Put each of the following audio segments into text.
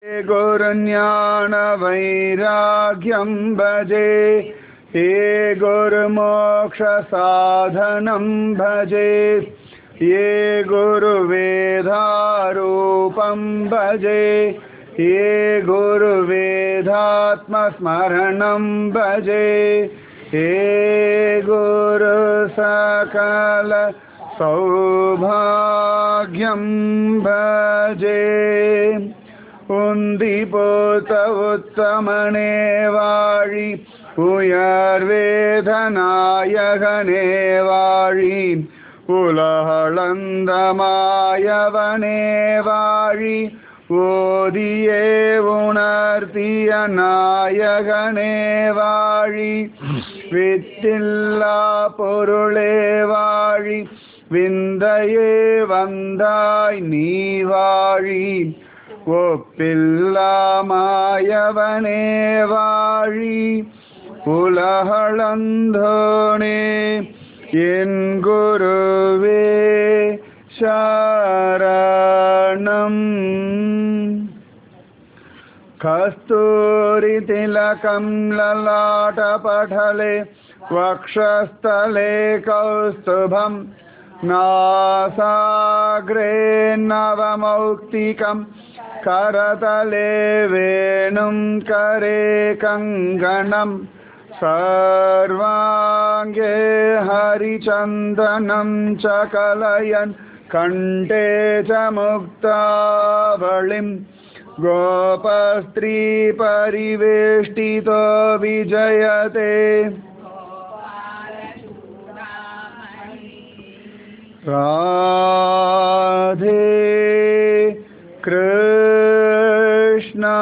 गुरुज्ञानवैराग्यं भजे हे गुरुमोक्षसाधनं भजे ये गुरुवेदारूपं भजे ये गुरुवेदात्मस्मरणं भजे हे गुरुसकल सौभाग्यं भजे உந்திபோத்த உத்தமனே வாழி உயர்வேதநாயகனே வாழி உலகளந்தமாயவனே வாழி ஓதியே உணர்த்திய நாயகனே வாழி வித்தில்லா பொருளே வாழி விந்தையே வந்தாய் நீ வாழி ஒப்பில்லாமாயவனே வாழி உலகளந்தோனே என் குருவே சரணம் कस्तूरितिलकं ललाटपटले वक्षस्थले कौस्तुभं नासाग्रे नवमौक्तिकं करतले वेणुं करे कङ्गणं सर्वाङ्गे हरिचन्दनं च कलयन् कण्ठे च मुक्तावलिम् गोपस्त्रीपरिवेष्टितो विजयते राधे कृष्णा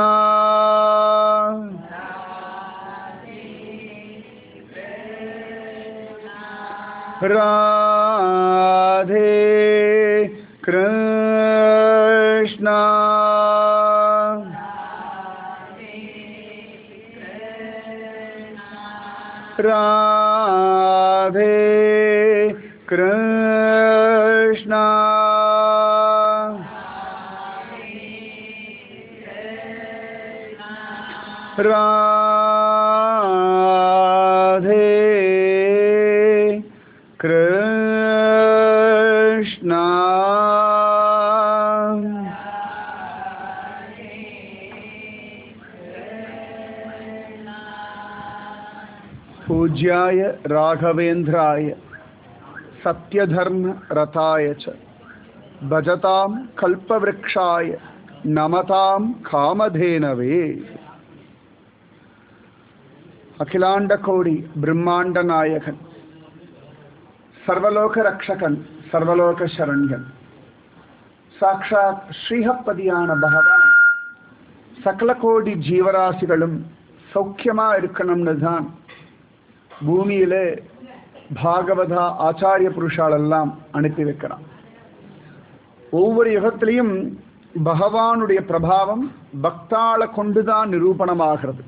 राधे कृष्णा राधे कृष्णा राधे कृष्णा पूज्याय राघवेन्द्राय सत्यधर्मरताय च भजतां कल्पवृक्षाय नमतां कामधेनवे अखिलाण्डकोडि ब्रह्माण्डनायकन् सर्वलोकरक्षकन् सर्वलोकशरण्यन् சாட்சாத் ஸ்ரீஹப்பதியான பகவான் சகல கோடி ஜீவராசிகளும் சௌக்கியமா இருக்கணும்னு தான் பூமியிலே பாகவதா ஆச்சாரிய புருஷாலெல்லாம் அனுப்பி வைக்கிறான் ஒவ்வொரு யுகத்திலையும் பகவானுடைய பிரபாவம் பக்தாளை கொண்டுதான் நிரூபணமாகிறது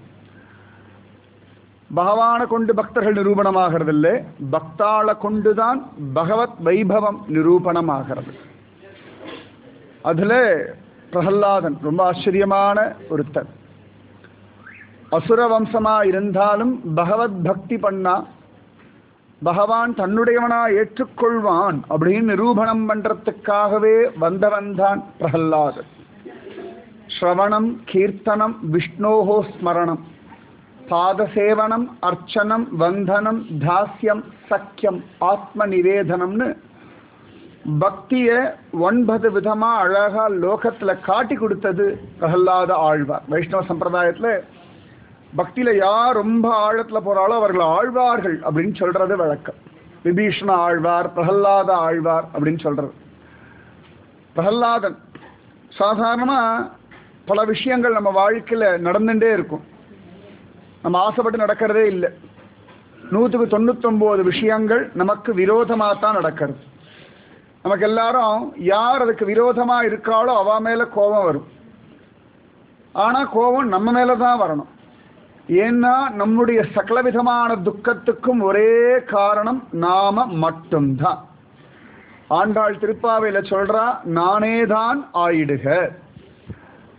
பகவானை கொண்டு பக்தர்கள் நிரூபணமாகிறது இல்லை பக்தாளை கொண்டுதான் பகவத் வைபவம் நிரூபணமாகிறது அதுல பிரகல்லாதன் ரொம்ப ஆச்சரியமான ஒருத்தன் அசுர வம்சமா இருந்தாலும் பகவத் பக்தி பண்ணா பகவான் தன்னுடையவனா ஏற்றுக்கொள்வான் அப்படின்னு நிரூபணம் பண்றதுக்காகவே வந்தவன் தான் பிரகல்லாதன் ஸ்ரவணம் கீர்த்தனம் விஷ்ணோஹோ ஸ்மரணம் பாதசேவனம் அர்ச்சனம் வந்தனம் தாஸ்யம் சக்கியம் ஆத்ம நிவேதனம்னு பக்திய ஒன்பது விதமா அழகா லோகத்துல காட்டி கொடுத்தது பிரகல்லாத ஆழ்வார் வைஷ்ணவ சம்பிரதாயத்துல பக்தியில யார் ரொம்ப ஆழத்துல போறாளோ அவர்கள் ஆழ்வார்கள் அப்படின்னு சொல்றது வழக்கம் விபீஷண ஆழ்வார் பிரகல்லாத ஆழ்வார் அப்படின்னு சொல்றது பிரகல்லாதன் சாதாரணமா பல விஷயங்கள் நம்ம வாழ்க்கையில நடந்துட்டே இருக்கும் நம்ம ஆசைப்பட்டு நடக்கிறதே இல்லை நூற்றுக்கு தொண்ணூத்தொம்பது விஷயங்கள் நமக்கு விரோதமாக தான் நடக்கிறது நமக்கு எல்லாரும் யார் அதுக்கு விரோதமா இருக்காளோ அவ மேல கோபம் வரும் ஆனா கோபம் நம்ம மேல தான் வரணும் ஏன்னா நம்முடைய சகலவிதமான துக்கத்துக்கும் ஒரே காரணம் நாம மட்டும்தான் ஆண்டாள் திருப்பாவையில சொல்றா நானே தான் ஆயிடுக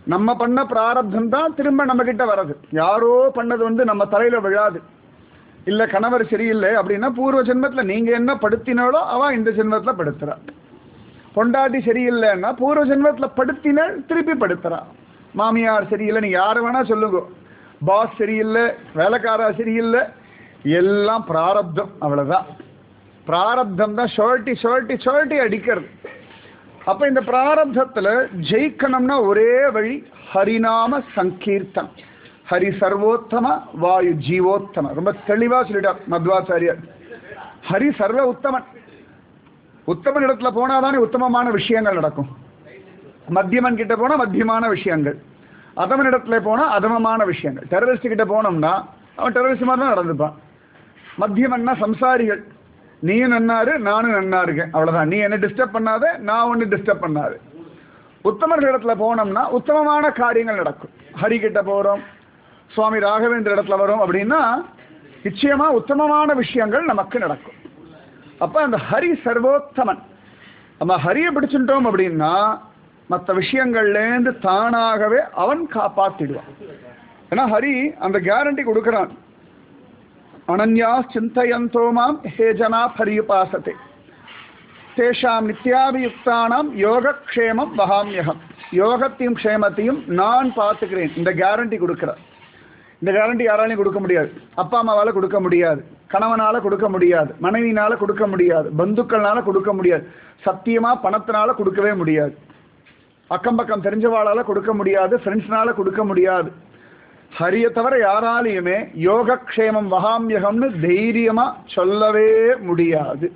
நம்ம பண்ண பிராரப்தம் தான் திரும்ப நம்ம கிட்ட வர்றது யாரோ பண்ணது வந்து நம்ம தலையில விழாது இல்ல கணவர் சரியில்லை அப்படின்னா பூர்வ ஜென்மத்துல நீங்க என்ன படுத்தினாலோ அவ இந்த ஜென்மத்துல படுத்துறா பொண்டாட்டி சரியில்லைன்னா பூர்வ ஜென்மத்துல படுத்தினால் திருப்பி படுத்துறா மாமியார் சரியில்லை நீங்க யாரை வேணா சொல்லுங்க பாஸ் சரியில்லை வேலைக்காரா சரியில்லை எல்லாம் பிராரப்தம் அவ்வளவுதான் பிராரப்தம் தான் ஷர்ட்டி ஷர்ட்டி ஷர்ட்டி அடிக்கிறது அப்ப இந்த பிராரப்தத்துல ஜெயிக்கணும்னா ஒரே வழி ஹரிநாம சங்கீர்த்தம் ஹரி சர்வோத்தம வாயு ஜீவோத்தம ரொம்ப தெளிவா சொல்லிட்டார் மத்வாச்சாரியர் ஹரி சர்வ உத்தமன் உத்தமன் இடத்துல போனாதானே உத்தமமான விஷயங்கள் நடக்கும் மத்தியமன் கிட்ட போனா மத்தியமான விஷயங்கள் அதமன் இடத்துல போனா அதமமான விஷயங்கள் டெரரிஸ்ட் கிட்ட போனோம்னா அவன் டெரரிஸ்ட் மாதிரி தான் நடந்துப்பான் மத்தியமன்னா சம்சாரிகள் நீயும் நன்னாரு நானும் நன்னா இருக்கேன் அவ்வளவுதான் நீ என்ன டிஸ்டர்ப் பண்ணாத நான் ஒன்று டிஸ்டர்ப் பண்ணாது உத்தமர்கள் இடத்துல போனோம்னா உத்தமமான காரியங்கள் நடக்கும் ஹரி கிட்ட போறோம் சுவாமி ராகவேந்திர இடத்துல வரோம் அப்படின்னா நிச்சயமா உத்தமமான விஷயங்கள் நமக்கு நடக்கும் அப்ப அந்த ஹரி சர்வோத்தமன் நம்ம ஹரியை பிடிச்சுட்டோம் அப்படின்னா மற்ற விஷயங்கள்லேருந்து தானாகவே அவன் காப்பாத்திடுவான் ஏன்னா ஹரி அந்த கேரண்டி கொடுக்குறான் அனன்யா சிந்தயந்தோ மாம் ஹே ஜனா பரியுபாசத்தை தேஷாம் நித்யாபியுக்தானாம் யோகக்ஷேமம் வகாமியகம் யோகத்தையும் க்ஷேமத்தையும் நான் பார்த்துக்கிறேன் இந்த கேரண்டி கொடுக்குறார் இந்த கேரண்டி யாராலையும் கொடுக்க முடியாது அப்பா அம்மாவால கொடுக்க முடியாது கணவனால கொடுக்க முடியாது மனைவினால கொடுக்க முடியாது பந்துக்கள்னால கொடுக்க முடியாது சத்தியமா பணத்தினால கொடுக்கவே முடியாது அக்கம் பக்கம் தெரிஞ்சவாளால கொடுக்க முடியாது ஃப்ரெண்ட்ஸ்னால கொடுக்க முடியாது ஹரிய தவிர யாராலையுமே யோகக்ஷேமம் வகாமியகம்னு தைரியமா சொல்லவே முடியாது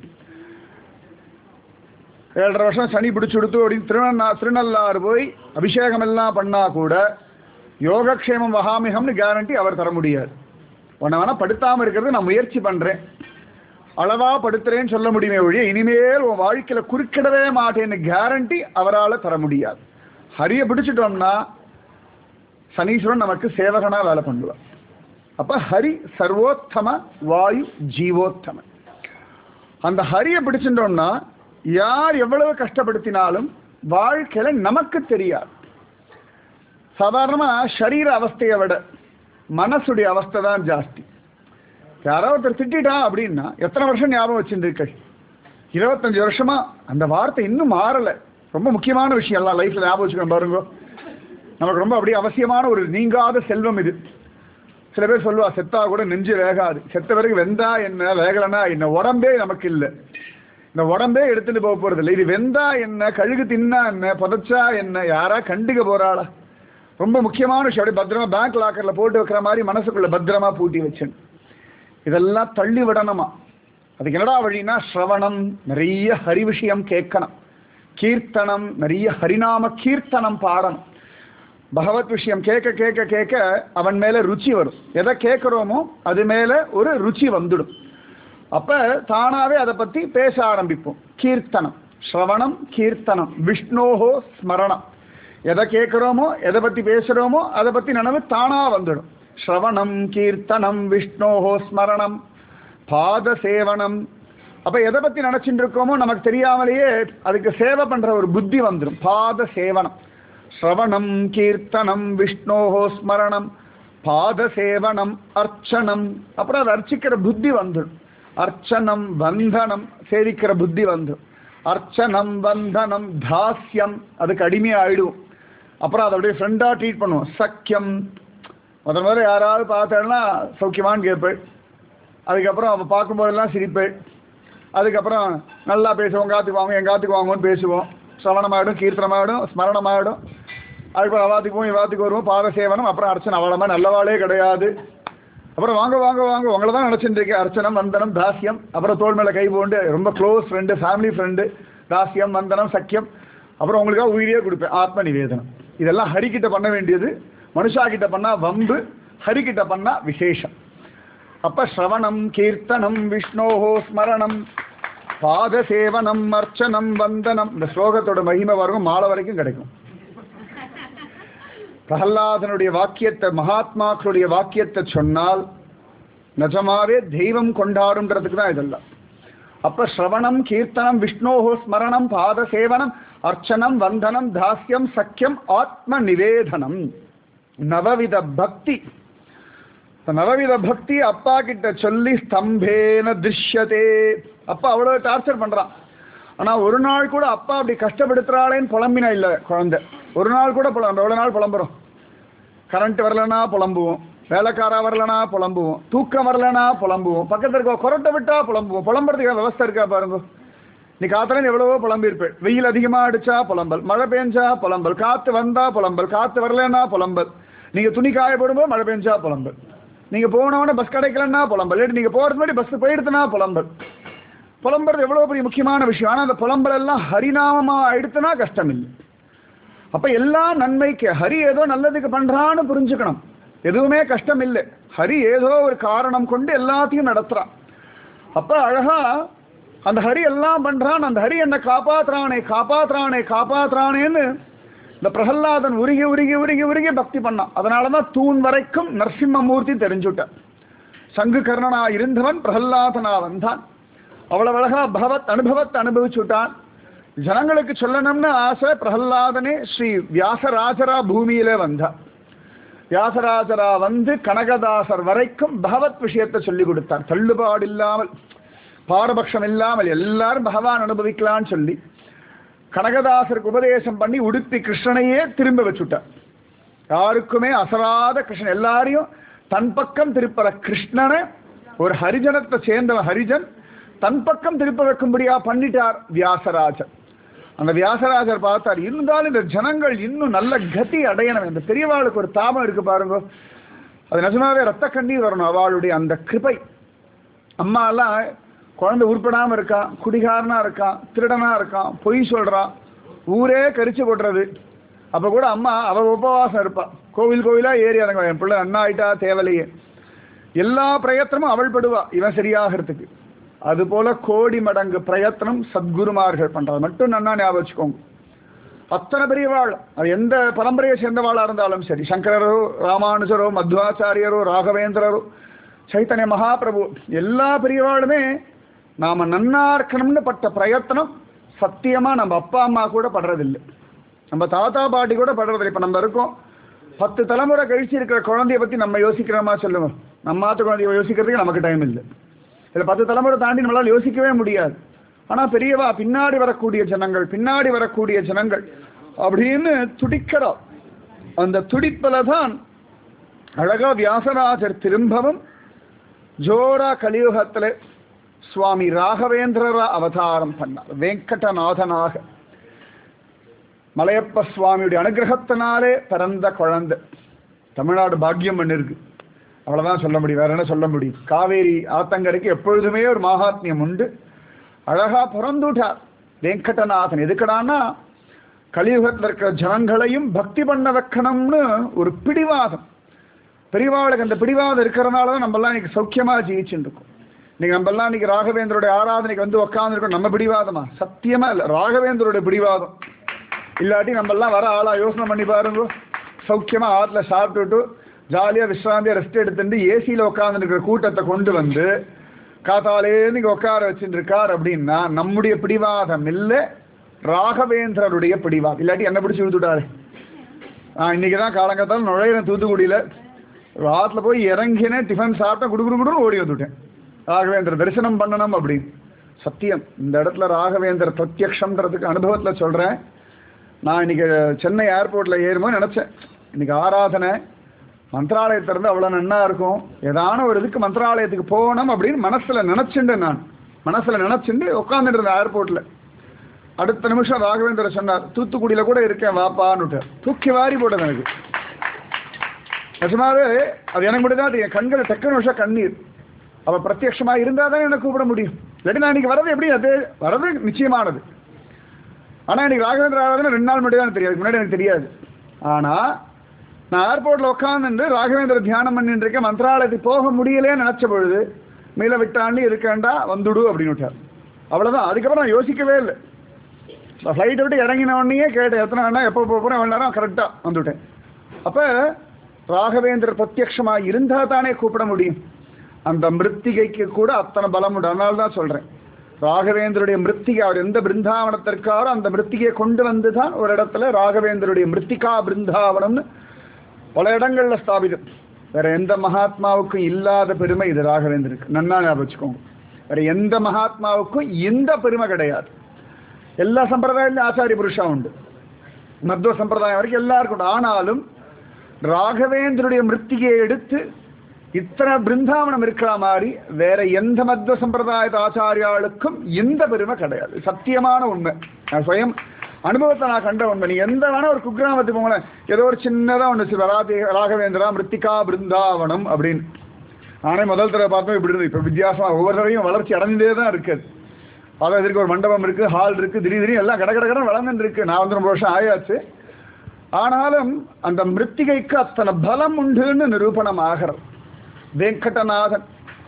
ஏழரை வருஷம் சனி பிடிச்சு கொடுத்து அப்படின்னு திருநன்னா திருநள்ளாறு போய் அபிஷேகம் எல்லாம் பண்ணா கூட யோகக்ஷேமம் வகாமிகம்னு கேரண்டி அவர் தர முடியாது உன்னை வேணா படுத்தாம இருக்கிறது நான் முயற்சி பண்றேன் அளவா படுத்துறேன்னு சொல்ல முடியுமே ஒழிய இனிமேல் உன் வாழ்க்கையில குறுக்கிடவே மாட்டேன்னு கேரண்டி அவரால் தர முடியாது ஹரிய பிடிச்சிட்டோம்னா சனீஸ்வரன் நமக்கு சேவகனா வேலை பண்ணுவார் அப்ப ஹரி சர்வோத்தம வாயு ஜீவோத்தம அந்த ஹரியை பிடிச்சிட்டோம்னா யார் எவ்வளவு கஷ்டப்படுத்தினாலும் வாழ்க்கையில நமக்கு தெரியாது சாதாரணமா சரீர அவஸ்தையை விட மனசுடைய அவஸ்தை தான் ஜாஸ்தி யாரோ ஒருத்தர் திட்டான் அப்படின்னா எத்தனை வருஷம் ஞாபகம் வச்சுருக்கீர்கள் இருபத்தஞ்சு வருஷமா அந்த வார்த்தை இன்னும் மாறல ரொம்ப முக்கியமான விஷயம் எல்லாம் லைஃப்ல ஞாபகம் வச்சுக்கணும் பாருங்க நமக்கு ரொம்ப அப்படியே அவசியமான ஒரு நீங்காத செல்வம் இது சில பேர் சொல்லுவா செத்தா கூட நெஞ்சு வேகாது செத்த பிறகு வெந்தா என்ன வேகலைன்னா என்ன உடம்பே நமக்கு இல்லை இந்த உடம்பே எடுத்துட்டு போக போறது இல்லை இது வெந்தா என்ன கழுகு தின்னா என்ன புதைச்சா என்ன யாரா கண்டுக்க போறாளா ரொம்ப முக்கியமான விஷயம் அப்படியே பத்திரமா பேங்க் லாக்கர்ல போட்டு வைக்கிற மாதிரி மனசுக்குள்ள பத்திரமா பூட்டி வச்சேன் இதெல்லாம் தள்ளி விடணுமா அதுக்கு என்னடா வழின்னா ஸ்ரவணம் நிறைய ஹரி விஷயம் கேட்கணும் கீர்த்தனம் நிறைய ஹரிநாம கீர்த்தனம் பாடணும் பகவத் விஷயம் கேட்க கேட்க கேட்க அவன் மேல ருச்சி வரும் எதை கேட்குறோமோ அது மேல ஒரு ருச்சி வந்துடும் அப்ப தானாவே அதை பத்தி பேச ஆரம்பிப்போம் கீர்த்தனம் ஸ்ரவணம் கீர்த்தனம் விஷ்ணோஹோ ஸ்மரணம் எதை கேட்குறோமோ எதை பத்தி பேசுறோமோ அதை பத்தி நினைவு தானா வந்துடும் ஸ்ரவணம் கீர்த்தனம் விஷ்ணோஹோ ஸ்மரணம் பாத சேவனம் அப்ப எதை பத்தி நினைச்சிட்டு இருக்கோமோ நமக்கு தெரியாமலேயே அதுக்கு சேவை பண்ற ஒரு புத்தி வந்துடும் பாத சேவனம் ஸ்ரவணம் கீர்த்தனம் விஷ்ணோஹோ ஸ்மரணம் பாத சேவனம் அர்ச்சனம் அப்புறம் அதை அர்ச்சிக்கிற புத்தி வந்துடும் அர்ச்சனம் வந்தனம் சேவிக்கிற புத்தி வந்துடும் அர்ச்சனம் வந்தனம் தாஸ்யம் அதுக்கு அடிமையா ஆயிடுவோம் அப்புறம் அதை அப்படியே ஃப்ரெண்டா ட்ரீட் பண்ணுவோம் சக்கியம் முதல் முதல்ல யாராவது பார்த்தேன்னா சௌக்கியமான்னு கேட்பேன் அதுக்கப்புறம் அவள் பார்க்கும்போதெல்லாம் சிரிப்பேன் அதுக்கப்புறம் நல்லா பேசுவோம் உங்காத்துக்கு வாங்க எங்காத்துக்கு வாங்குவோம்னு பேசுவோம் சிரவணமாயிடும் கீர்த்தனமாயிடும் ஸ்மரணமாயிடும் அதுக்கப்புறம் அவாத்துக்கு போய் இவாத்துக்கு வருவோம் பாத சேவனம் அப்புறம் அர்ச்சனை அவ்வளோமா நல்லவாளே கிடையாது அப்புறம் வாங்க வாங்க வாங்க உங்களை தான் நினச்சிட்டு இருக்கேன் அர்ச்சனம் வந்தனம் தாசியம் அப்புறம் தோல் மேலே கை போண்டு ரொம்ப க்ளோஸ் ஃப்ரெண்டு ஃபேமிலி ஃப்ரெண்டு தாசியம் வந்தனம் சக்கியம் அப்புறம் உங்களுக்காக உயிரியே கொடுப்பேன் ஆத்ம நிவேதனம் இதெல்லாம் ஹரிக்கிட்ட பண்ண வேண்டியது மனுஷா கிட்ட பண்ணா வம்பு ஹரிக்கிட்ட பண்ணா விசேஷம் அப்ப ஸ்ரவணம் கீர்த்தனம் விஷ்ணோஹோ ஸ்மரணம் பாத சேவனம் அர்ச்சனம் வந்தனம் இந்த ஸ்லோகத்தோட மகிமை வரும் மாலை வரைக்கும் கிடைக்கும் பிரகலாதனுடைய வாக்கியத்தை மகாத்மாக்களுடைய வாக்கியத்தை சொன்னால் நிஜமாவே தெய்வம் கொண்டாடுன்றதுக்கு தான் இதெல்லாம் அப்ப ஸ்ரவணம் கீர்த்தனம் விஷ்ணோஹோ ஸ்மரணம் பாத சேவனம் அர்ச்சனம் வந்தனம் தாஸ்யம் சக்கியம் ஆத்ம நிவேதனம் நவவித பக்தி இந்த நவவித பக்தி அப்பா கிட்ட சொல்லி ஸ்தம்பேன திருஷ்யதே அப்பா அவ்வளவு டார்ச்சர் பண்றான் ஆனா ஒரு நாள் கூட அப்பா அப்படி கஷ்டப்படுத்துறாளேன்னு புலம்பினா இல்ல குழந்தை ஒரு நாள் கூட புலம் எவ்வளவு நாள் புலம்புறோம் கரண்ட் வரலனா புலம்புவோம் வேலைக்காரா வரலனா புலம்புவோம் தூக்கம் வரலனா புலம்புவோம் பக்கத்துல இருக்க கொரட்டை விட்டா புலம்புவோம் புலம்புறதுக்கு விவஸ்தை இருக்கா பாருங்க நீ காத்துல எவ்வளவோ புலம்பிருப்பேன் வெயில் அதிகமா அடிச்சா புலம்பல் மழை பெஞ்சா புலம்பல் காத்து வந்தா புலம்பல் காத்து வரலன்னா புலம்பல் நீங்க துணி காய போடும்போது மழை பெஞ்சா புலம்பல் நீங்க போனவொடனே பஸ் கிடைக்கலன்னா புலம்பல் இல்லாட்டி நீங்க போறது முன்னாடி பஸ் போயிடுத்துனா புலம்பல் புலம்புறது எவ்வளவு பெரிய முக்கியமான விஷயம் ஆனா அந்த புலம்பல் எல்லாம் ஹரிநாமமா ஆயிடுத்துனா கஷ்டம் இல்லை அப்ப எல்லா நன்மைக்கு ஹரி ஏதோ நல்லதுக்கு பண்றான்னு புரிஞ்சுக்கணும் எதுவுமே கஷ்டம் இல்லை ஹரி ஏதோ ஒரு காரணம் கொண்டு எல்லாத்தையும் நடத்துறான் அப்ப அழகா அந்த ஹரி எல்லாம் பண்றான் அந்த ஹரி என்ன காப்பாத்துறானே காப்பாத்துறானே காப்பாத்துறானேன்னு இந்த பிரகல்லாதன் உருகி உருகி உருகி உருகி பக்தி பண்ணான் அதனாலதான் தூண் வரைக்கும் நரசிம்மமூர்த்தி தெரிஞ்சுட்டான் சங்கு கர்ணனா இருந்தவன் பிரகல்லாதனா வந்தான் அவ்வளவு அழகா பகவத் அனுபவத்தை அனுபவிச்சுட்டான் ஜனங்களுக்கு சொல்லணும்னு ஆசை பிரகல்லாதனே ஸ்ரீ வியாசராஜரா பூமியிலே வந்தான் வியாசராஜரா வந்து கனகதாசர் வரைக்கும் பகவத் விஷயத்தை சொல்லி கொடுத்தார் தள்ளுபாடு இல்லாமல் பாரபட்சம் இல்லாமல் எல்லாரும் பகவான் அனுபவிக்கலாம்னு சொல்லி கனகதாசருக்கு உபதேசம் பண்ணி உடுப்பி கிருஷ்ணனையே திரும்ப வச்சுட்டார் யாருக்குமே அசராத கிருஷ்ணன் எல்லாரையும் தன் பக்கம் திருப்பற கிருஷ்ணனை ஒரு ஹரிஜனத்தை சேர்ந்தவன் ஹரிஜன் தன் பக்கம் திருப்ப வைக்கும்படியா பண்ணிட்டார் வியாசராஜர் அந்த வியாசராஜர் பார்த்தார் இருந்தாலும் இந்த ஜனங்கள் இன்னும் நல்ல கதி அடையணும் இந்த பெரியவாளுக்கு ஒரு தாபம் இருக்கு பாருங்க அது நிஜமாவே ரத்த கண்ணீர் வரணும் அவளுடைய அந்த கிருபை அம்மா எல்லாம் குழந்தை உருப்படாம இருக்கான் குடிகாரனா இருக்கான் திருடனா இருக்கான் பொய் சொல்றான் ஊரே கரிச்சு போடுறது அப்ப கூட அம்மா அவ உபவாசம் இருப்பா கோவில் கோவிலா ஏறி இறங்க என் பிள்ளை அண்ணா ஆயிட்டா தேவலையே எல்லா பிரயத்தனமும் அவள் படுவா இவன் சரியாகிறதுக்கு அது போல கோடி மடங்கு பிரயத்தனம் சத்குருமார்கள் பண்றது மட்டும் நன்னா ஞாபகம் வச்சுக்கோங்க அத்தனை பெரியவாள் அது எந்த பரம்பரையை சேர்ந்தவாளா இருந்தாலும் சரி சங்கரரோ ராமானுஜரோ மத்வாச்சாரியரோ ராகவேந்திரரோ சைத்தன்ய மகாபிரபு எல்லா பெரியவாளுமே நாம நன்னா இருக்கணும்னு பட்ட பிரயத்தனம் சத்தியமா நம்ம அப்பா அம்மா கூட படுறதில்லை நம்ம தாத்தா பாட்டி கூட படுறதில்லை இப்ப நம்ம இருக்கோம் பத்து தலைமுறை கழிச்சு இருக்கிற குழந்தைய பத்தி நம்ம யோசிக்கிறோமா சொல்லுங்க நம்ம ஆத்து குழந்தைய யோசிக்கிறதுக்கு நமக்கு டைம் இல்லை இதுல பத்து தலைமுறை தாண்டி நம்மளால யோசிக்கவே முடியாது ஆனா பெரியவா பின்னாடி வரக்கூடிய ஜனங்கள் பின்னாடி வரக்கூடிய ஜனங்கள் அப்படின்னு துடிக்கிறோம் அந்த துடிப்பில தான் அழகா வியாசராஜர் திரும்பவும் ஜோரா கலியுகத்துல சுவாமி ராகவேந்திரரா அவதாரம் பண்ணார் வெங்கடநாதனாக மலையப்ப சுவாமியுடைய அனுகிரகத்தினாலே பிறந்த குழந்தை தமிழ்நாடு பாக்கியம் பண்ணிருக்கு அவ்வளவுதான் சொல்ல முடியும் வேற என்ன சொல்ல முடியும் காவேரி ஆத்தங்கரைக்கு எப்பொழுதுமே ஒரு மகாத்மியம் உண்டு அழகா பிறந்துட்டார் வெங்கடநாதன் எதுக்கடான்னா கலியுகத்தில் இருக்கிற ஜனங்களையும் பக்தி பண்ண வைக்கணும்னு ஒரு பிடிவாதம் பெரியவாளுக்கு அந்த பிடிவாதம் இருக்கிறதுனால தான் நம்மெல்லாம் இன்னைக்கு சௌக்கியமா ஜீவிச்சுட்டு இருக்கோம் இன்னைக்கு நம்மெல்லாம் இன்னைக்கு ராகவேந்தருடைய ஆராதனைக்கு வந்து உட்காந்துருக்கோம் நம்ம பிடிவாதமா சத்தியமா இல்லை ராகவேந்தருடைய பிடிவாதம் இல்லாட்டி நம்மெல்லாம் வர ஆளா யோசனை பண்ணி பாருங்க சௌக்கியமா ஆற்றுல சாப்பிட்டுட்டு ஜாலியா விஸ்ராந்தியா ரெஸ்ட் எடுத்துட்டு ஏசியில உட்காந்துருக்கிற கூட்டத்தை கொண்டு வந்து காத்தாலேருந்து இங்க உட்கார வச்சுட்டு இருக்கார் அப்படின்னா நம்முடைய பிடிவாதம் இல்லை ராகவேந்திரருடைய பிடிவாதம் இல்லாட்டி என்ன பிடிச்சி விழுத்துட்டாரு நான் இன்னைக்கு தான் காலங்கத்தால் நுழையிறேன் தூத்துக்குடியில் ஆற்றுல போய் இறங்கினேன் டிஃபன் சாப்பிட்டேன் குடு குடு குடுன்னு ஓடி வந்துவிட்டேன் ராகவேந்திர தரிசனம் பண்ணணும் அப்படின்னு சத்தியம் இந்த இடத்துல ராகவேந்திர பிரத்யக்ஷம்ன்றதுக்கு அனுபவத்தில் சொல்கிறேன் நான் இன்னைக்கு சென்னை ஏர்போர்ட்டில் ஏறுமோ நினச்சேன் இன்னைக்கு ஆராதனை மந்திராலயத்திலிருந்து அவ்வளோ நன்னா இருக்கும் ஏதான ஒரு இதுக்கு மந்திராலயத்துக்கு போகணும் அப்படின்னு மனசில் நினச்சிண்டு நான் மனசில் நினச்சிண்டு உட்காந்துட்டு இருந்தேன் ஏர்போர்ட்டில் அடுத்த நிமிஷம் ராகவேந்திர சொன்னார் தூத்துக்குடியில் கூட இருக்கேன் வாப்பான்னுட்டு தூக்கி வாரி போட்டது எனக்கு நிஜமாவே அது எனக்கு மட்டும் தான் தெரியும் கண்கள் டக்குனு நிமிஷம் கண்ணீர் அவள் பிரத்யட்சமாக இருந்தால் தான் எனக்கு கூப்பிட முடியும் இல்லாட்டி நான் இன்னைக்கு வரது எப்படி அது வரது நிச்சயமானது ஆனால் இன்னைக்கு ராகவேந்திர ஆராதனை ரெண்டு நாள் மட்டும் தான் தெரியாது அதுக்கு முன்னாடி எனக்கு தெரியாது ஆனால் நான் ஏர்போர்ட்டில் உட்காந்துட்டு ராகவேந்திர தியானம் பண்ணிட்டு இருக்கேன் மந்திராலயத்துக்கு போக முடியலேன்னு நினச்ச பொழுது மேல விட்டாண்டி இருக்கேன்டா வந்துடு அப்படின்னு விட்டார் அவ்வளோதான் அதுக்கப்புறம் நான் யோசிக்கவே இல்லை ஃப்ளைட்டை விட்டு இறங்கின உடனே கேட்டேன் எத்தனை வேணா எப்போ போகிறேன் எவ்வளோ நேரம் கரெக்டாக வந்துவிட்டேன் அப்போ ராகவேந்திரர் பிரத்யக்ஷமாக இருந்தால் தானே கூப்பிட முடியும் அந்த மிருத்திகைக்கு கூட அத்தனை பலம் உண்டு அதனால தான் சொல்கிறேன் ராகவேந்தருடைய மிருத்திகை அவர் எந்த பிருந்தாவனத்திற்காரோ அந்த மிருத்திகையை கொண்டு வந்து தான் ஒரு இடத்துல ராகவேந்தருடைய மிருத்திகா பிருந்தாவனம்னு பல இடங்கள்ல ஸ்தாபிதம் வேற எந்த மகாத்மாவுக்கும் இல்லாத பெருமை இது ராகவேந்தருக்கு நன்னா ஞாபகம் வச்சுக்கோங்க வேற எந்த மகாத்மாவுக்கும் இந்த பெருமை கிடையாது எல்லா சம்பிரதாயத்திலும் ஆச்சாரிய புருஷா உண்டு மத்வ சம்பிரதாயம் வரைக்கும் எல்லாருக்கும் உண்டு ஆனாலும் ராகவேந்தருடைய மிருத்திகையை எடுத்து இத்தனை பிருந்தாவனம் இருக்கிற மாதிரி வேற எந்த மத்வ சம்பிரதாயத்த ஆச்சாரியாளுக்கும் இந்த பெருமை கிடையாது சத்தியமான உண்மை நான் சுயம் அனுபவத்தை நான் கண்ட உண்மை நீ எந்த வேணா ஒரு குக்கிராமத்துக்கு போங்களேன் ஏதோ ஒரு சின்னதா ஒன்று ராதி ராகவேந்திரா மிருத்திகா பிருந்தாவனம் அப்படின்னு நானே முதல் தடவை பார்த்தோம் இப்படி இருந்து இப்போ வித்தியாசமா ஒவ்வொரு தடவையும் வளர்ச்சி அடைஞ்சே தான் இருக்குது அதான் இதற்கு ஒரு மண்டபம் இருக்கு ஹால் இருக்கு திடீர் திடீர் எல்லாம் கட கட கடன் வளர்ந்துட்டு இருக்கு நான் வந்து ரொம்ப வருஷம் ஆயாச்சு ஆனாலும் அந்த மிருத்திகைக்கு அத்தனை பலம் உண்டுன்னு நிரூபணம் ஆகிறது வெங்கடநாதன்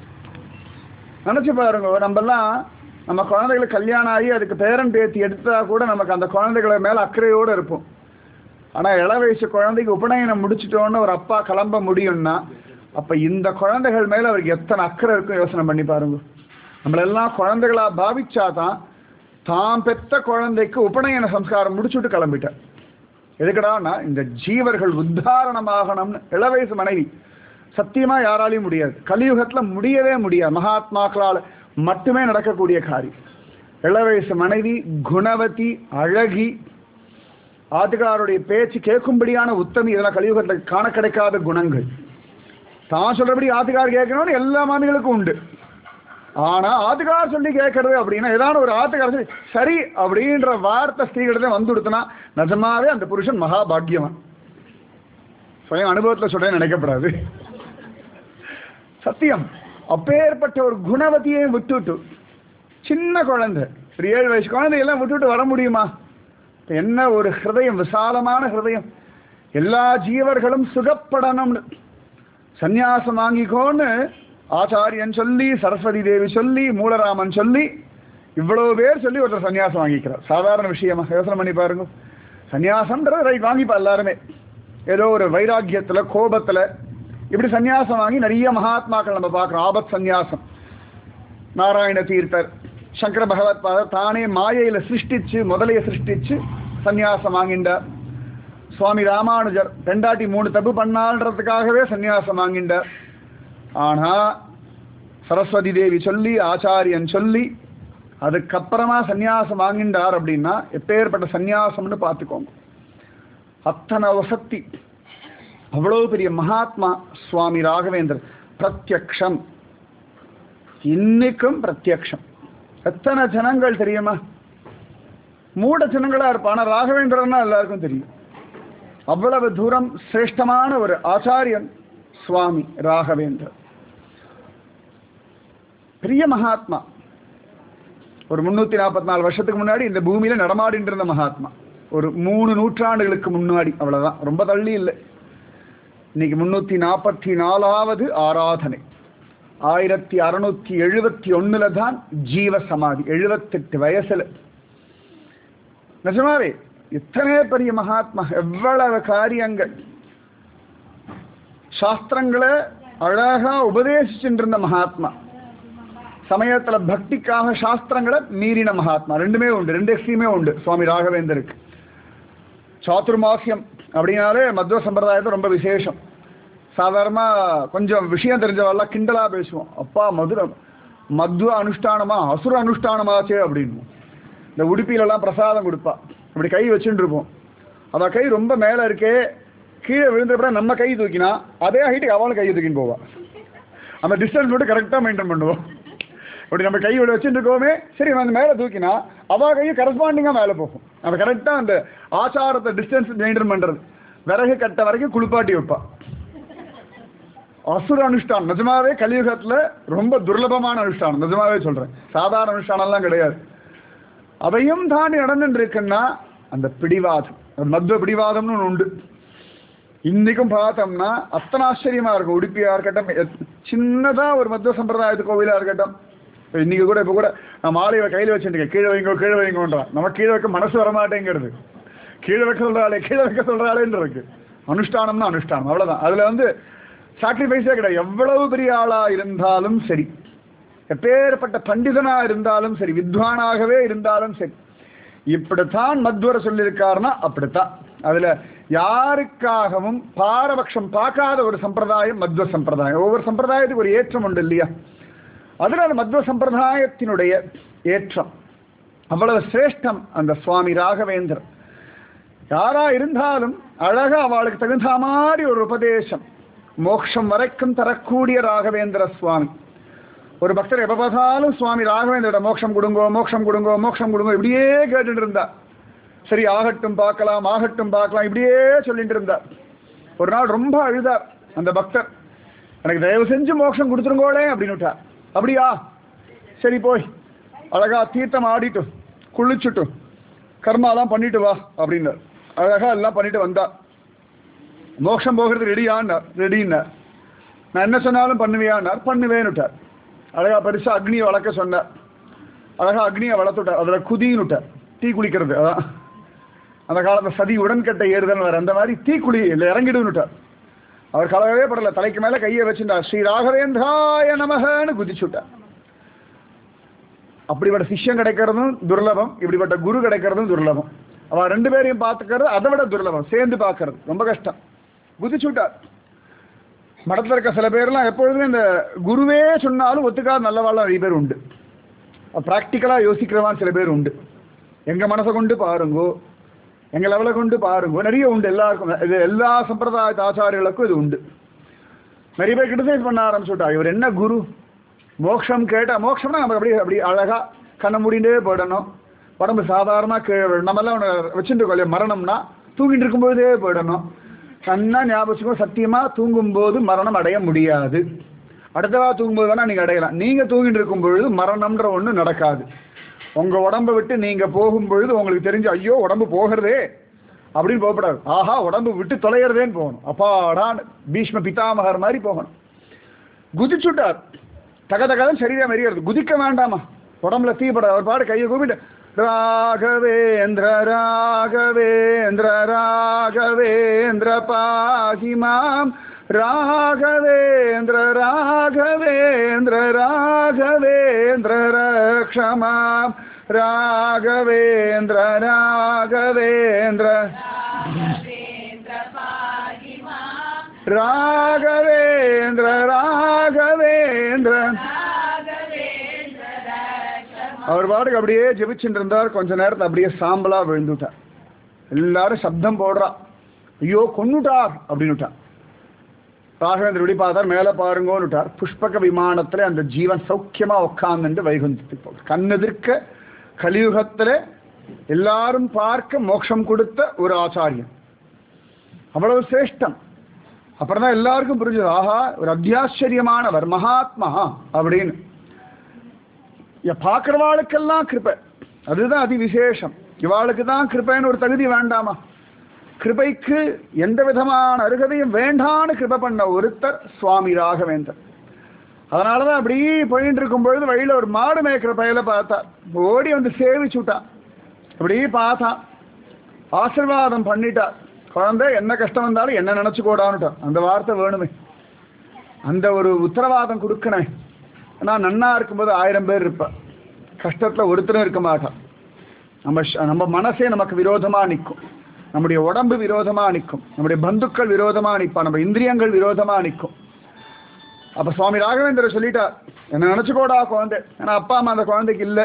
நினைச்சு பாருங்க நம்மெல்லாம் நம்ம குழந்தைகளுக்கு கல்யாணம் ஆகி அதுக்கு பேரன் பேத்தி எடுத்தா கூட நமக்கு அந்த குழந்தைகளை மேல அக்கறையோடு இருப்போம் ஆனா இள வயசு குழந்தைக்கு உபநயனம் முடிச்சிட்டோன்னு ஒரு அப்பா கிளம்ப முடியும்னா அப்ப இந்த குழந்தைகள் மேல அவருக்கு எத்தனை அக்கறை இருக்கும் யோசனை பண்ணி பாருங்க நம்மளெல்லாம் குழந்தைகளா பாவிச்சாதான் தான் பெத்த குழந்தைக்கு உபநயன சம்ஸ்காரம் முடிச்சுட்டு கிளம்பிட்டார் எதுக்கடான்னா இந்த ஜீவர்கள் உத்தாரணமாகணும்னு இள வயசு மனைவி சத்தியமா யாராலையும் முடியாது கலியுகத்துல முடியவே முடியாது மகாத்மாக்களால் மட்டுமே நடக்கக்கூடிய காரியம் இள வயசு மனைவி குணவதி அழகி ஆத்துக்காருடைய பேச்சு கேட்கும்படியான உத்தமி இதெல்லாம் கலியுகத்தில் காண கிடைக்காத குணங்கள் தான் சொல்றபடி ஆத்துக்கார் கேட்கணும்னு எல்லா மாமிகளுக்கும் உண்டு ஆனா ஆத்துக்கார் சொல்லி கேட்கறது அப்படின்னா ஏதாவது ஒரு ஆத்துக்கார சொல்லி சரி அப்படின்ற வார்த்தை ஸ்திரீகிட்ட வந்து கொடுத்தனா நிஜமாவே அந்த புருஷன் மகாபாகியவன் சுயம் அனுபவத்தில் சொல்றேன் நினைக்கப்படாது சத்தியம் அப்பேற்பட்ட ஒரு குணவதியை விட்டுட்டு சின்ன குழந்தை ஒரு ஏழு வயசு குழந்தையெல்லாம் விட்டுட்டு வர முடியுமா என்ன ஒரு ஹிருதயம் விசாலமான ஹிருதயம் எல்லா ஜீவர்களும் சுகப்படணும்னு சந்நியாசம் வாங்கிக்கோன்னு ஆச்சாரியன் சொல்லி சரஸ்வதி தேவி சொல்லி மூலராமன் சொல்லி இவ்வளவு பேர் சொல்லி ஒருத்தர் சன்னியாசம் வாங்கிக்கிறார் சாதாரண விஷயமா யோசனை பண்ணி பாருங்க சன்னியாசம்ன்றது ரைட் வாங்கிப்பா எல்லாருமே ஏதோ ஒரு வைராக்கியத்துல கோபத்துல இப்படி சன்னியாசம் வாங்கி நிறைய மகாத்மாக்கள் நம்ம பார்க்குறோம் ஆபத் சந்நியாசம் நாராயண தீர்த்தர் சங்கர பகவத் பாதர் தானே மாயையில சிருஷ்டிச்சு முதலைய சிருஷ்டிச்சு சந்நியாசம் வாங்கிண்டார் சுவாமி ராமானுஜர் ரெண்டாட்டி மூணு தப்பு பண்ணான்றதுக்காகவே சந்நியாசம் வாங்கிண்டார் ஆனா சரஸ்வதி தேவி சொல்லி ஆச்சாரியன் சொல்லி அதுக்கப்புறமா சந்நியாசம் வாங்கிண்டார் அப்படின்னா எப்பேற்பட்ட சந்நியாசம்னு பார்த்துக்கோங்க அத்தனை வசத்தி அவ்வளவு பெரிய மகாத்மா சுவாமி ராகவேந்தர் பிரத்யக்ஷம் இன்னைக்கும் பிரத்யக்ஷம் எத்தனை ஜனங்கள் தெரியுமா மூட ஜனங்களா இருப்பான் ஆனா ராகவேந்திரன்னா எல்லாருக்கும் தெரியும் அவ்வளவு தூரம் சிரேஷ்டமான ஒரு ஆச்சாரியன் சுவாமி ராகவேந்தர் பெரிய மகாத்மா ஒரு முன்னூத்தி நாற்பத்தி நாலு வருஷத்துக்கு முன்னாடி இந்த பூமியில நடமாடிட்டு இருந்த மகாத்மா ஒரு மூணு நூற்றாண்டுகளுக்கு முன்னாடி அவ்வளவுதான் ரொம்ப தள்ளி இல்லை இன்னைக்கு முன்னூத்தி நாற்பத்தி நாலாவது ஆராதனை ஆயிரத்தி அறுநூத்தி எழுபத்தி ஒண்ணுல தான் ஜீவ சமாதி எழுபத்தெட்டு வயசுல நிஜமாவே எத்தனை பெரிய மகாத்மா எவ்வளவு காரியங்கள் சாஸ்திரங்களை அழகா உபதேசிச்சுட்டு இருந்த மகாத்மா சமயத்துல பக்திக்காக சாஸ்திரங்களை மீறின மகாத்மா ரெண்டுமே உண்டு ரெண்டு எக்ஸ்ட்ரீமே உண்டு சுவாமி ராகவேந்தருக்கு சாத்துர்மாசியம் அப்படின்னாலே மத்வ சம்பிரதாயத்தை ரொம்ப விசேஷம் சாதாரணமா கொஞ்சம் விஷயம் தெரிஞ்சவெல்லாம் கிண்டலா பேசுவோம் அப்பா மதுர மத்வ அனுஷ்டானமா அசுர அனுஷ்டானமாச்சே அப்படின்னு இந்த உடுப்பிலெல்லாம் பிரசாதம் கொடுப்பா இப்படி கை வச்சுட்டு இருப்போம் அவ கை ரொம்ப மேல இருக்கே கீழே விழுந்தப்பட நம்ம கை தூக்கினா அதே ஹைட்டுக்கு அவளும் கையை தூக்கின்னு போவா அந்த டிஸ்டன்ஸ் மட்டும் கரெக்டாக மெயின்டைன் பண்ணுவோம் அப்படி நம்ம கை விட வச்சுட்டு இருக்கோமே சரி அந்த மேலே தூக்கினா அவ கையும் கரஸ்பாண்டிங்காக மேலே போகும் நம்ம கரெக்டாக அந்த ஆச்சாரத்தை டிஸ்டன்ஸ் மெயின்டைன் பண்ணுறது விறகு கட்ட வரைக்கும் குளிப்பாட்டி வைப்பா அசுர அனுஷ்டானம் நிஜமாவே கலியுகத்துல ரொம்ப துர்லபமான அனுஷ்டானம் நிஜமாவே சொல்றேன் சாதாரண அனுஷ்டானம்லாம் கிடையாது அதையும் தாண்டி நடந்துட்டு இருக்குன்னா அந்த பிடிவாதம் அந்த மத்வ பிடிவாதம்னு ஒன்று உண்டு இன்னைக்கும் பார்த்தோம்னா அத்தனை ஆச்சரியமா இருக்கும் உடுப்பியா இருக்கட்டும் எத்- சின்னதா ஒரு மத்வ சம்பிரதாயத்து கோவிலா இருக்கட்டும் இப்ப இன்னைக்கு கூட இப்ப கூட நான் மாலையை கையில வச்சுருக்கேன் கீழே வைங்க கீழே வைங்கன்றான் நம்ம கீழே வைக்க மனசு வரமாட்டேங்கிறது கீழே வைக்க சொல்றாளே கீழே வைக்க சொல்றாளேன்னு இருக்கு அனுஷ்டானம்னா அனுஷ்டானம் அவ்வளவுதான் அதுல வந்து சாக்ரிஃபைஸே கிடையாது எவ்வளவு பெரிய ஆளா இருந்தாலும் சரி எப்பேற்பட்ட பண்டிதனா இருந்தாலும் சரி வித்வானாகவே இருந்தாலும் சரி இப்படித்தான் மத்வர சொல்லியிருக்காருன்னா அப்படித்தான் அதுல யாருக்காகவும் பாரபட்சம் பார்க்காத ஒரு சம்பிரதாயம் மத்வ சம்பிரதாயம் ஒவ்வொரு சம்பிரதாயத்துக்கு ஒரு ஏற்றம் உண்டு இல்லையா அதுல அந்த மத்வ சம்பிரதாயத்தினுடைய ஏற்றம் அவ்வளவு சிரேஷ்டம் அந்த சுவாமி ராகவேந்தர் யாரா இருந்தாலும் அழகா அவளுக்கு தகுந்த மாதிரி ஒரு உபதேசம் மோட்சம் வரைக்கும் தரக்கூடிய ராகவேந்திர சுவாமி ஒரு பக்தர் எப்ப பார்த்தாலும் சுவாமி ராகவேந்திரோட மோட்சம் கொடுங்கோ மோட்சம் கொடுங்கோ மோட்சம் கொடுங்கோ இப்படியே கேட்டுட்டு இருந்தா சரி ஆகட்டும் பார்க்கலாம் ஆகட்டும் பார்க்கலாம் இப்படியே சொல்லிட்டு இருந்தா ஒரு நாள் ரொம்ப அழுதார் அந்த பக்தர் எனக்கு தயவு செஞ்சு மோட்சம் கொடுத்துருங்கோளே அப்படின்னு விட்டார் அப்படியா சரி போய் அழகா தீர்த்தம் ஆடிட்டும் குளிச்சுட்டும் கர்மாலாம் பண்ணிட்டு வா அப்படின்னார் அழகா எல்லாம் பண்ணிட்டு வந்தா மோட்சம் போகிறது ரெடியான்னார் ரெடின்னார் நான் என்ன சொன்னாலும் பண்ணுவியான்னார் பண்ணுவேன்னுட்டார் அழகா பெருசா அக்னியை வளர்க்க சொன்னார் அழகா அக்னியை வளர்த்துட்டார் அதில் குதின்னு விட்டார் தீ குளிக்கிறது அதான் அந்த காலத்துல சதி உடன்கட்டை ஏறுதல் வர அந்த மாதிரி தீ குளி இல்லை இறங்கிடுன்னுட்டார் அவர் கலகவே படல தலைக்கு மேல கையை வச்சுட்டார் ஸ்ரீ ராகவேந்திராய நமகன்னு குதிச்சுட்டார் அப்படிப்பட்ட சிஷ்யம் கிடைக்கிறதும் துர்லபம் இப்படிப்பட்ட குரு கிடைக்கிறதும் துர்லபம் அவ ரெண்டு பேரையும் பார்த்துக்கிறது அதை விட துர்லபம் சேர்ந்து பார்க்கறது ரொம்ப கஷ்டம் குதிச்சுட்டார் மடத்தில் இருக்க சில பேர்லாம் எப்பொழுதுமே இந்த குருவே சொன்னாலும் ஒத்துக்காத நல்லவாள் நிறைய பேர் உண்டு ப்ராக்டிக்கலாக யோசிக்கிறவான் சில பேர் உண்டு எங்க மனசை கொண்டு பாருங்கோ எங்க லெவலை கொண்டு பாருங்கோ நிறைய உண்டு எல்லாருக்கும் இது எல்லா சம்பிரதாய ஆச்சாரியர்களுக்கும் இது உண்டு நிறைய பேர் கிரிட்டிசைஸ் பண்ண ஆரம்பிச்சுட்டா இவர் என்ன குரு மோட்சம் கேட்டா மோட்சம்னா நமக்கு அப்படியே அப்படி அழகா கண்ணை மூடிண்டே போயிடணும் உடம்பு சாதாரணமாக கீழே விழணும். நம்மெல்லாம் ஒன்று வச்சுட்டு இருக்கோம் இல்லையா மரணம்னா தூங்கிட்டு இருக்கும்போதே போயிடணும் கண்ணா ஞாபகம் சத்தியமா தூங்கும்போது மரணம் அடைய முடியாது அடுத்தவா தூங்கும்போது வேணா நீங்க அடையலாம் நீங்க தூங்கிட்டு இருக்கும் பொழுது மரணம்ன்ற ஒண்ணு நடக்காது உங்க உடம்பை விட்டு நீங்க போகும் பொழுது உங்களுக்கு தெரிஞ்சு ஐயோ உடம்பு போகிறதே அப்படின்னு போகக்கூடாது ஆஹா உடம்பு விட்டு தொலைகிறதேன்னு போகணும் அப்பாடான்னு பீஷ்ம பிதாமகர் மாதிரி போகணும் குதிச்சுட்டார் தக தகதன் சரீரம் எரியறது குதிக்க வேண்டாமா உடம்புல தீப்பட அவர் பாடு கையை கூப்பிட்டு ராகவேந்திர ராகவேந்திர ராகவேந்திர பாகிமாம் ராகவேந்திர ராகவேந்திர ராகவேந்திர ரக்ஷமாம் ராகவேந்திர ராகவேந்திர ராகவேந்திர ராகவேந்திர அவர் பாட்டுக்கு அப்படியே ஜெபிச்சுட்டு இருந்தார் கொஞ்ச நேரத்துல அப்படியே சாம்பலா விழுந்துட்டார் எல்லாரும் சப்தம் போடுறா ஐயோ கொன்னுட்டார் அப்படின்னுட்டார் ராகவேந்திர இப்படி பார்த்தார் மேலே பாருங்கோன்னுட்டார் புஷ்பக விமானத்துல அந்த ஜீவன் சௌக்கியமா உட்கார்ந்துட்டு வைகுந்தத்துக்கு போகுது கண்ணெதிர்க்க கலியுகத்துல எல்லாரும் பார்க்க மோட்சம் கொடுத்த ஒரு ஆச்சாரியன் அவ்வளவு சிரேஷ்டம் அப்புறம் தான் எல்லாருக்கும் புரிஞ்சது ஆஹா ஒரு அத்தியாச்சரியமானவர் மகாத்மா அப்படின்னு இங்க பார்க்குறவாளுக்கெல்லாம் கிருபை அதுதான் அதி விசேஷம் இவாளுக்கு தான் கிருபைன்னு ஒரு தகுதி வேண்டாமா கிருபைக்கு எந்த விதமான அருகதையும் வேண்டான்னு கிருபை பண்ண ஒருத்தர் சுவாமி ராகவேந்தர் அதனால தான் அப்படி போயிட்டு இருக்கும் பொழுது வழியில் ஒரு மாடு மேய்க்கிற பையில பார்த்தா ஓடி வந்து சேவிச்சு விட்டான் அப்படி பார்த்தா ஆசிர்வாதம் பண்ணிட்டா குழந்தை என்ன கஷ்டம் வந்தாலும் என்ன நினைச்சு கூடான்னுட்டான் அந்த வார்த்தை வேணுமே அந்த ஒரு உத்தரவாதம் கொடுக்கணே நான் நன்னா இருக்கும்போது ஆயிரம் பேர் இருப்பேன் கஷ்டத்துல ஒருத்தரும் இருக்க மாட்டான் நம்ம ஷ- நம்ம மனசே நமக்கு விரோதமா நிற்கும் நம்முடைய உடம்பு விரோதமா நிற்கும் நம்முடைய பந்துக்கள் விரோதமா நிற்பா நம்ம இந்திரியங்கள் விரோதமா நிற்கும் அப்ப சுவாமி ராகவேந்திர சொல்லிட்டார் என்ன நினைச்சுக்கோடா குழந்தை ஏன்னா அப்பா அம்மா அந்த குழந்தைக்கு இல்லை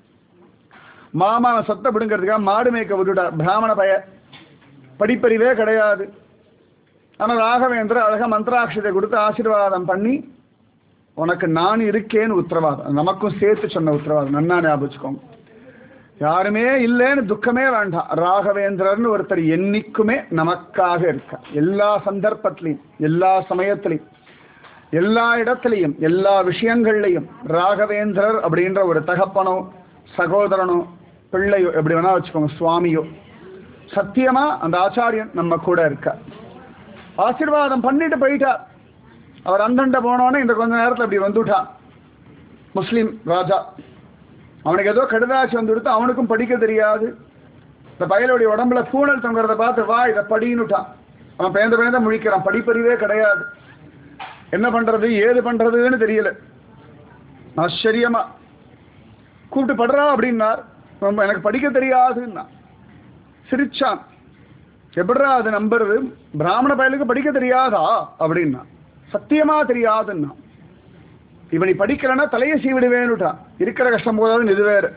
மாமா அவன் சொத்தை பிடுங்கிறதுக்காக மாடு மேய்க்க விட்டுட்டார் பிராமண பய படிப்பறிவே கிடையாது ஆனா ராகவேந்திர அழகா மந்திராட்சத்தை கொடுத்து ஆசீர்வாதம் பண்ணி உனக்கு நான் இருக்கேன்னு உத்தரவாதம் நமக்கும் சேர்த்து சொன்ன உத்தரவாதம் நன்னா ஞாபகம் வச்சுக்கோங்க யாருமே இல்லைன்னு துக்கமே வேண்டாம் ராகவேந்திரர்னு ஒருத்தர் என்னைக்குமே நமக்காக இருக்க எல்லா சந்தர்ப்பத்திலையும் எல்லா சமயத்திலையும் எல்லா இடத்துலையும் எல்லா விஷயங்கள்லையும் ராகவேந்திரர் அப்படின்ற ஒரு தகப்பனோ சகோதரனோ பிள்ளையோ எப்படி வேணா வச்சுக்கோங்க சுவாமியோ சத்தியமா அந்த ஆச்சாரியன் நம்ம கூட இருக்க ஆசீர்வாதம் பண்ணிட்டு போயிட்டார் அவர் அந்தண்ட போனோன்னே இந்த கொஞ்ச நேரத்தில் இப்படி வந்துட்டான் முஸ்லீம் ராஜா அவனுக்கு ஏதோ கடுதாசி வந்து கொடுத்து அவனுக்கும் படிக்க தெரியாது இந்த பயலுடைய உடம்புல பூணல் தொங்குறத பார்த்து வா இதை படின்னுட்டான் அவன் பேந்த பேந்த முழிக்கிறான் படிப்பறிவே கிடையாது என்ன பண்றது ஏது பண்றதுன்னு தெரியல ஆச்சரியமா கூப்பிட்டு படுறா அப்படின்னார் ரொம்ப எனக்கு படிக்க தெரியாதுன்னா சிரிச்சான் எப்படிடா அது நம்புறது பிராமண பயலுக்கு படிக்க தெரியாதா அப்படின்னா சத்தியமா தெரியாதுன்னா இவன் நீ படிக்கலன்னா தலையை சீவிடுவேன்னுட்டான் இருக்கிற கஷ்டம் போதாதுன்னு இது வேறு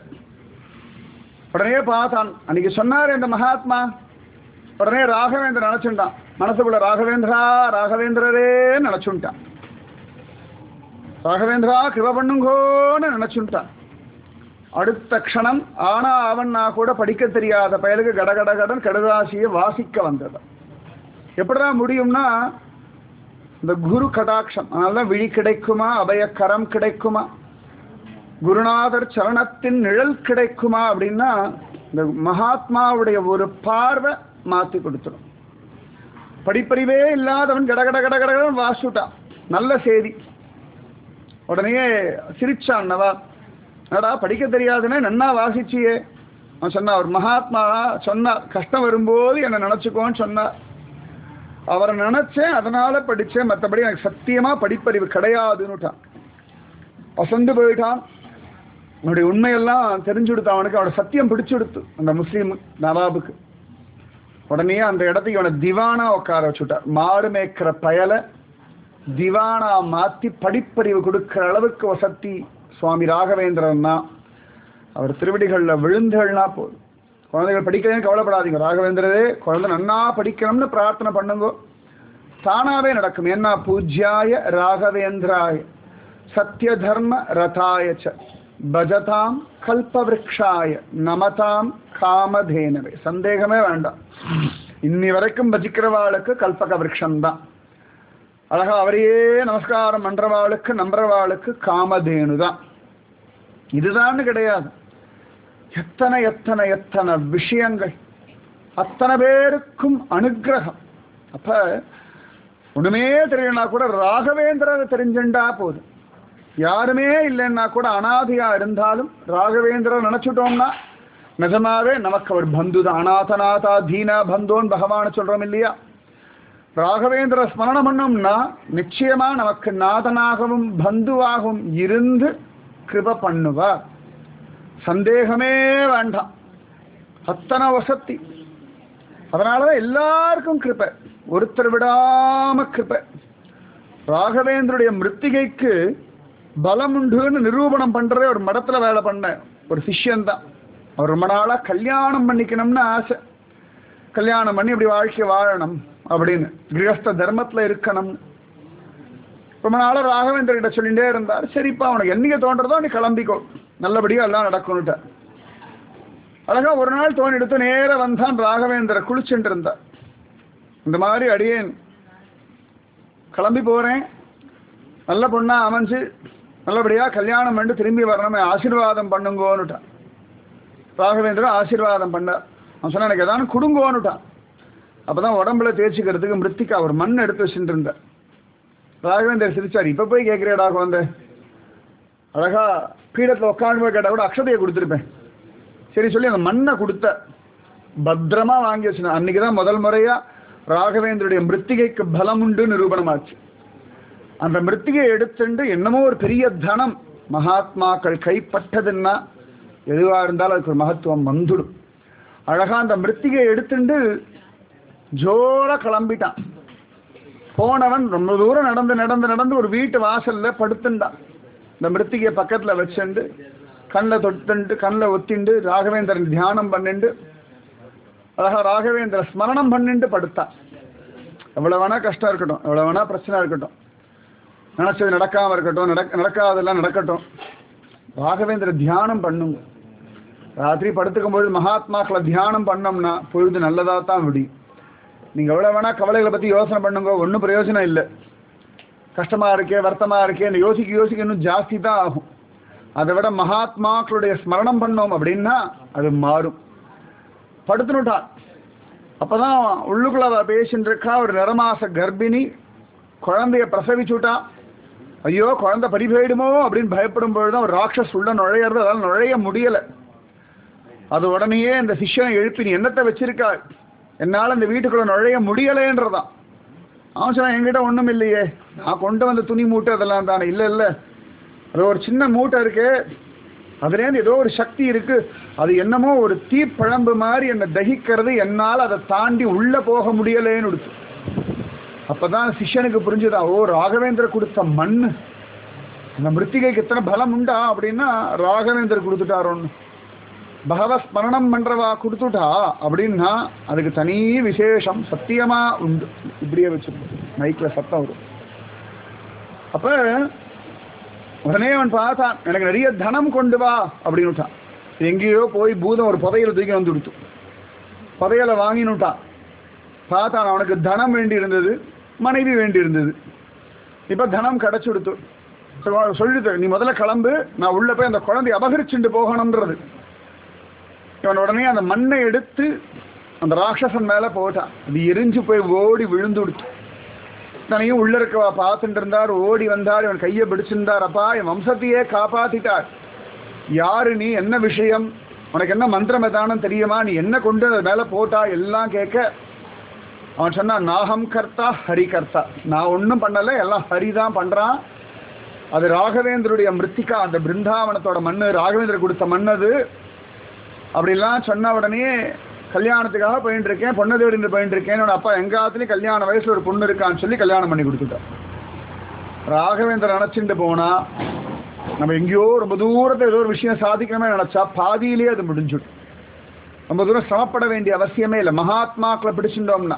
உடனே பார்த்தான் அன்னைக்கு சொன்னார் இந்த மகாத்மா உடனே ராகவேந்திரன் நினைச்சுட்டான் மனசுக்குள்ள ராகவேந்திரா ராகவேந்திரரே நினைச்சுட்டான் ராகவேந்திரா கிருப பண்ணுங்கோன்னு நினைச்சுட்டான் அடுத்த க்ஷணம் ஆனா அவன் நான் கூட படிக்க தெரியாத பயலுக்கு கடகட கடன் கடுதாசியை வாசிக்க வந்தது எப்படிடா முடியும்னா இந்த குரு கடாட்சம் அதனால விழி கிடைக்குமா அபயக்கரம் கிடைக்குமா குருநாதர் சரணத்தின் நிழல் கிடைக்குமா அப்படின்னா இந்த மகாத்மாவுடைய ஒரு பார்வை மாத்தி கொடுத்துரும் படிப்பறிவே இல்லாதவன் கடகட கடகடகடன் வாசுட்டான் நல்ல செய்தி உடனே சிரிச்சான் நவா என்னடா படிக்க தெரியாதுன்னு நன்னா வாசிச்சியே அவன் சொன்னா ஒரு மகாத்மா சொன்னார் கஷ்டம் வரும்போது என்னை நினைச்சுக்கோன்னு சொன்னார் அவரை நினைச்சேன் அதனால படிச்சேன் மற்றபடி எனக்கு சத்தியமா படிப்பறிவு கிடையாதுன்னுட்டான் வசந்து போயிட்டான் அவனுடைய உண்மையெல்லாம் தெரிஞ்சு கொடுத்து அவனுக்கு அவனோட சத்தியம் பிடிச்சு கொடுத்து அந்த முஸ்லீம் நவாபுக்கு உடனே அந்த இடத்துக்கு அவனை திவானா உட்கார வச்சுட்டார் மாடு மேய்க்கிற பயலை திவானா மாத்தி படிப்பறிவு கொடுக்கிற அளவுக்கு வசத்தி சுவாமி ராகவேந்திரன் தான் அவர் திருவடிகளில் விழுந்துகள்னா போதும் குழந்தைகள் படிக்கலன்னு கவலைப்படாதீங்க ராகவேந்திரரே குழந்தை நன்னா படிக்கணும்னு பிரார்த்தனை பண்ணுங்க தானாவே நடக்கும் என்ன பூஜ்யாய ராகவேந்திராய சத்ய தர்ம ரதாய ச பஜதாம் கல்பவ்ருக்ஷாய நமதாம் காமதேனவே சந்தேகமே வேண்டாம் இன்னி வரைக்கும் பஜிக்கிறவாளுக்கு கல்பக விரக்ஷம் அழகா அவரையே நமஸ்காரம் பண்றவாளுக்கு நம்புறவாளுக்கு காமதேனு தான் இதுதான்னு கிடையாது எத்தனை எத்தனை எத்தனை விஷயங்கள் அத்தனை பேருக்கும் அனுகிரகம் அப்ப ஒண்ணுமே தெரியலனா கூட ராகவேந்திரரை தெரிஞ்சுண்டா போதும் யாருமே இல்லைன்னா கூட அனாதையா இருந்தாலும் ராகவேந்திரர் நினைச்சுட்டோம்னா நிஜமாவே நமக்கு அவர் பந்து தான் அநாதநாதா தீனா பந்தோன் பகவான் சொல்றோம் இல்லையா ராகவேந்திர ஸ்மரணம் பண்ணோம்னா நிச்சயமா நமக்கு நாதனாகவும் பந்துவாகவும் இருந்து கிருப பண்ணுவார் சந்தேகமே வேண்டாம் அத்தனை வசத்தி அதனாலதான் எல்லாருக்கும் கிருபை ஒருத்தர் விடாம கிருபை ராகவேந்தருடைய மிருத்திகைக்கு பலம் உண்டுன்னு நிரூபணம் பண்றதே ஒரு மடத்துல வேலை பண்ண ஒரு சிஷ்யன் தான் அவர் ரொம்ப நாளா கல்யாணம் பண்ணிக்கணும்னு ஆசை கல்யாணம் பண்ணி இப்படி வாழ்க்கை வாழணும் அப்படின்னு கிரகஸ்த தர்மத்துல இருக்கணும் ரொம்ப நாளா ராகவேந்தர் கிட்ட சொல்லிட்டே இருந்தார் சரிப்பா உனக்கு என்னைக்கு தோன்றதோ நீ கிளம்பிக்கோ நல்லபடியா எல்லாம் நடக்கும்னுட்ட அழகா ஒரு நாள் தோணி எடுத்து நேர வந்தான் ராகவேந்திர குளிச்சுட்டு இருந்தார் இந்த மாதிரி அடியேன் கிளம்பி போறேன் நல்ல பொண்ணா அமைஞ்சு நல்லபடியா கல்யாணம் பண்ணி திரும்பி வரணுமே ஆசீர்வாதம் பண்ணுங்கோன்னுட்டான் ராகவேந்திரன் ஆசீர்வாதம் பண்ணார் அவன் சொன்னா எனக்கு ஏதாவது குடுங்கோன்னுட்டான் அப்பதான் உடம்புல தேய்ச்சிக்கிறதுக்கு மிருத்திகா ஒரு மண் எடுத்து வச்சுட்டு இருந்தார் ராகவேந்தர் சிரிச்சார் இப்ப போய் கேட்கிறேடா குழந்தை அழகா பீடத்துல உட்காந்து போய் கேட்டா கூட அக்ஷதையை கொடுத்துருப்பேன் சரி சொல்லி அந்த மண்ணை கொடுத்த பத்திரமா வாங்கி வச்சு அன்னைக்குதான் முதல் முறையா ராகவேந்தருடைய மிருத்திகைக்கு பலம் உண்டு நிரூபணமாச்சு அந்த மிருத்திகையை எடுத்துட்டு என்னமோ ஒரு பெரிய தனம் மகாத்மாக்கள் கைப்பட்டதுன்னா எதுவா இருந்தாலும் அதுக்கு ஒரு மகத்துவம் வந்துடும் அழகா அந்த மிருத்திகையை எடுத்துட்டு ஜோரா கிளம்பிட்டான் போனவன் ரொம்ப தூரம் நடந்து நடந்து நடந்து ஒரு வீட்டு வாசல்ல படுத்துண்டான் இந்த மிருத்திகையை பக்கத்துல வச்சுண்டு கண்ணில் தொட்டுண்டு கண்ணில் ஒத்திண்டு ராகவேந்திரன் தியானம் பண்ணிண்டு அழகா ராகவேந்திர ஸ்மரணம் பண்ணிண்டு படுத்தான் எவ்வளவு வேணா கஷ்டம் இருக்கட்டும் எவ்வளவு வேணா பிரச்சனை இருக்கட்டும் நினைச்சது நடக்காம இருக்கட்டும் நடக்க நடக்காதெல்லாம் நடக்கட்டும் ராகவேந்திர தியானம் பண்ணுங்க ராத்திரி படுத்துக்கும் பொழுது மகாத்மாக்களை தியானம் பண்ணோம்னா பொழுது நல்லதா தான் விடியும் நீங்க எவ்வளவு வேணா கவலைகளை பத்தி யோசனை பண்ணுங்க ஒன்றும் பிரயோஜனம் இல்லை கஷ்டமா இருக்கே வருத்தமா இருக்கே யோசிக்க யோசிக்க இன்னும் ஜாஸ்தி தான் ஆகும் அதை விட மகாத்மாக்களுடைய ஸ்மரணம் பண்ணோம் அப்படின்னா அது மாறும் படுத்துனுட்டான் அப்பதான் உள்ளுக்குள்ள அவ பேசிட்டு இருக்கா ஒரு நிறமாச கர்ப்பிணி குழந்தைய பிரசவிச்சுட்டா ஐயோ குழந்தை பறி போயிடுமோ அப்படின்னு பயப்படும் பொழுதுதான் ஒரு ராட்சஸ் உள்ள நுழையிறது அதால் நுழைய முடியல அது உடனேயே இந்த சிஷ்யனை எழுப்பி நீ என்னத்தை வச்சிருக்கா என்னால இந்த வீட்டுக்குள்ள நுழைய முடியலைன்றதான் அவன் சொன்னான் என்கிட்ட ஒண்ணும் இல்லையே நான் கொண்டு வந்த துணி மூட்டை அதெல்லாம் தானே இல்ல இல்ல அது ஒரு சின்ன மூட்டை இருக்கு அதுலேருந்து ஏதோ ஒரு சக்தி இருக்கு அது என்னமோ ஒரு தீப்பழம்பு மாதிரி என்னை தகிக்கிறது என்னால் அதை தாண்டி உள்ள போக முடியலேன்னு கொடுத்து அப்பதான் சிஷ்யனுக்கு புரிஞ்சுதா ஓ ராகவேந்திர கொடுத்த மண்ணு அந்த மிருத்திகைக்கு எத்தனை பலம் உண்டா அப்படின்னா ராகவேந்தர் கொடுத்துட்டாரோன்னு பகவ ஸ்மரணம் பண்றவா கொடுத்துட்டா அப்படின்னா அதுக்கு தனி விசேஷம் சத்தியமா உண்டு இப்படியே வச்சிருக்கோம் மைக்ல சத்தம் வரும் அப்ப உடனே அவன் பார்த்தான் எனக்கு நிறைய தனம் கொண்டு வா அப்படின்னுட்டான் எங்கேயோ போய் பூதம் ஒரு புதையல தூக்கி வந்து கொடுத்து புதையலை வாங்கினுட்டான் பார்த்தான் அவனுக்கு தனம் வேண்டி இருந்தது மனைவி வேண்டி இருந்தது இப்ப தனம் கிடைச்சு கொடுத்து சொல்லுது நீ முதல்ல கிளம்பு நான் உள்ள போய் அந்த குழந்தைய அபகரிச்சுட்டு போகணும்ன்றது இவன் உடனே அந்த மண்ணை எடுத்து அந்த ராட்சசன் மேல போட்டான் அது எரிஞ்சு போய் ஓடி விழுந்து விடுத்து தனையும் உள்ள இருக்கவா பார்த்துட்டு இருந்தார் ஓடி வந்தார் இவன் கையை பிடிச்சிருந்தார் அப்பா என் வம்சத்தையே காப்பாத்திட்டார் யாரு நீ என்ன விஷயம் உனக்கு என்ன மந்திரம் எதானம் தெரியுமா நீ என்ன கொண்டு அது மேல போட்டா எல்லாம் கேட்க அவன் சொன்னான் நாகம் கர்த்தா ஹரி கர்த்தா நான் ஒன்றும் பண்ணல எல்லாம் ஹரி தான் பண்றான் அது ராகவேந்தருடைய மிருத்திகா அந்த பிருந்தாவனத்தோட மண்ணு ராகவேந்தர் கொடுத்த மண் அது அப்படிலாம் சொன்ன உடனே கல்யாணத்துக்காக போயிட்டு இருக்கேன் பொண்ணு தேடிட்டு போயிட்டு இருக்கேன் என்னோட அப்பா எங்க ஆத்துலயும் கல்யாண வயசுல ஒரு பொண்ணு இருக்கான்னு சொல்லி கல்யாணம் பண்ணி கொடுத்துட்டார் ராகவேந்தர் நினைச்சுட்டு போனா நம்ம எங்கேயோ ரொம்ப தூரத்தை ஏதோ ஒரு விஷயம் சாதிக்கணுமே நினைச்சா பாதியிலேயே அது முடிஞ்சுடும் ரொம்ப தூரம் சிரமப்பட வேண்டிய அவசியமே இல்லை மகாத்மாக்களை பிடிச்சிட்டோம்னா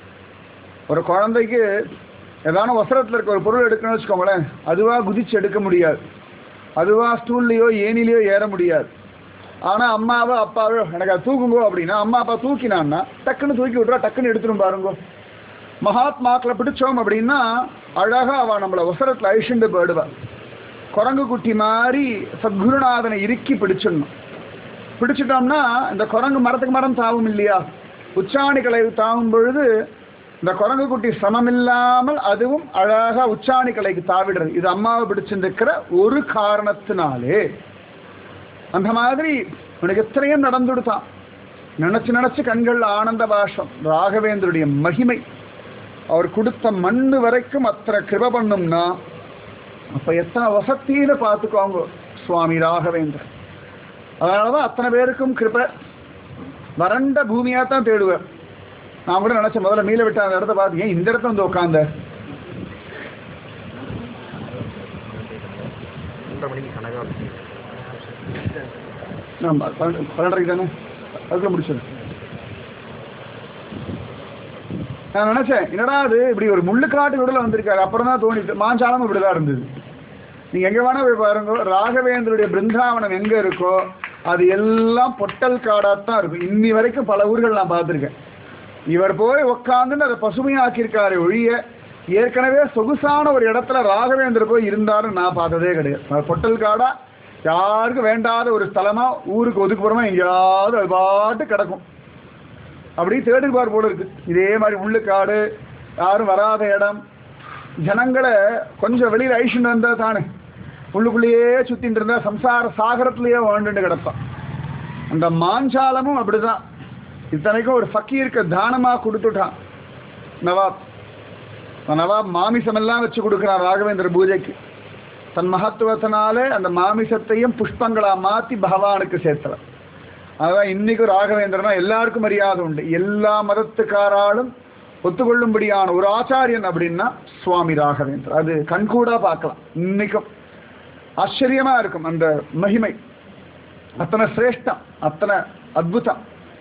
ஒரு குழந்தைக்கு ஏதான வசரத்தில் இருக்க ஒரு பொருள் எடுக்கணும்னு வச்சுக்கோங்களேன் அதுவா குதிச்சு எடுக்க முடியாது அதுவா ஸ்டூல்லையோ ஏனிலையோ ஏற முடியாது ஆனா அம்மாவோ அப்பாவோ எனக்கு அது தூக்குங்கோ அப்படின்னா அம்மா அப்பா தூக்கினான்னா டக்குன்னு தூக்கி விட்றா டக்குன்னு எடுத்துரும் பாருங்கோ மகாத்மாக்களை பிடிச்சோம் அப்படின்னா அழகா அவ நம்மளை வசரத்தில் அழிச்சுண்டு போயிடுவா குரங்கு குட்டி மாதிரி சத்குருநாதனை இறுக்கி பிடிச்சிடணும் பிடிச்சிட்டோம்னா இந்த குரங்கு மரத்துக்கு மரம் தாவும் இல்லையா உச்சாணிகளை தாவும் பொழுது இந்த குரங்கு குட்டி சமமில்லாமல் அதுவும் அழகா உச்சாணி கலைக்கு தாவிடுறது இது அம்மாவை பிடிச்சிருக்கிற ஒரு காரணத்தினாலே அந்த மாதிரி உனக்கு எத்தனையும் நடந்துடுதான் நினைச்சு நினைச்சு கண்கள்ல ஆனந்த பாஷம் ராகவேந்தருடைய மகிமை அவர் கொடுத்த மண்ணு வரைக்கும் அத்தனை கிருப பண்ணும்னா அப்ப எத்தனை வசத்தின்னு பார்த்துக்கோங்க சுவாமி ராகவேந்தர் அதனாலதான் அத்தனை பேருக்கும் கிருப வறண்ட பூமியா தான் தேடுவேன் நான் கூட நினைச்சேன் முதல்ல மீள விட்ட அந்த இடத்த பார்த்து ஏன் இந்த இடத்துல வந்து உட்காந்த ஒன்றரை மணிக்கு கணக்காக நான் பன்னெண்டு- பன்னெண்டரைக்கு தானே அதுக்குள்ள முடிச்சிடு நான் நினைச்சேன் என்னடா அது இப்படி ஒரு முள்ளுக்காட்டு விடல வந்திருக்காரு அப்புறம் தான் தோணிட்டு மாஞ்சாலம் இப்படிதான் இருந்தது நீங்க எங்க வேணா போய் பாருங்க ராகவேந்தருடைய பிருந்தாவனம் எங்க இருக்கோ அது எல்லாம் பொட்டல் காடாத்தான் இருக்கும் இன்னி வரைக்கும் பல ஊர்கள் நான் பார்த்திருக்கேன் இவர் போய் உட்காந்துன்னு அதை பசுமையாக்கியிருக்காரு ஒழிய ஏற்கனவே சொகுசான ஒரு இடத்துல ராகவேந்தர் போய் இருந்தாருன்னு நான் பார்த்ததே கிடையாது அது பொட்டல் காடா யாருக்கும் வேண்டாத ஒரு ஸ்தலமா ஊருக்கு ஒதுக்குப்புறமா எங்கேயாவது அது பாட்டு கிடக்கும் அப்படி தேடுபார் போல இருக்கு இதே மாதிரி உள்ளுக்காடு யாரும் வராத இடம் ஜனங்களை கொஞ்சம் வெளியில் அழிச்சுட்டு வந்தா தானே உள்ளுக்குள்ளேயே சுத்திட்டு இருந்தா சம்சார சாகரத்திலேயே வாழ்ந்துட்டு கிடப்பான் அந்த மாஞ்சாலமும் அப்படிதான் இத்தனைக்கும் ஒரு ஃபக்கீருக்கு தானமா கொடுத்துட்டான் நவாப் அந்த நவாப் மாமிசம் எல்லாம் வச்சு கொடுக்குறான் ராகவேந்திர பூஜைக்கு தன் மகத்துவத்தினாலே அந்த மாமிசத்தையும் புஷ்பங்களா மாத்தி பகவானுக்கு சேர்த்தவன் அதான் இன்னைக்கு ராகவேந்திரனா எல்லாருக்கும் மரியாதை உண்டு எல்லா மதத்துக்காராலும் ஒத்துக்கொள்ளும்படியான ஒரு ஆச்சாரியன் அப்படின்னா சுவாமி ராகவேந்தர் அது கண்கூடா பார்க்கலாம் இன்னைக்கும் ஆச்சரியமா இருக்கும் அந்த மகிமை அத்தனை சிரேஷ்டம் அத்தனை அத்புதம்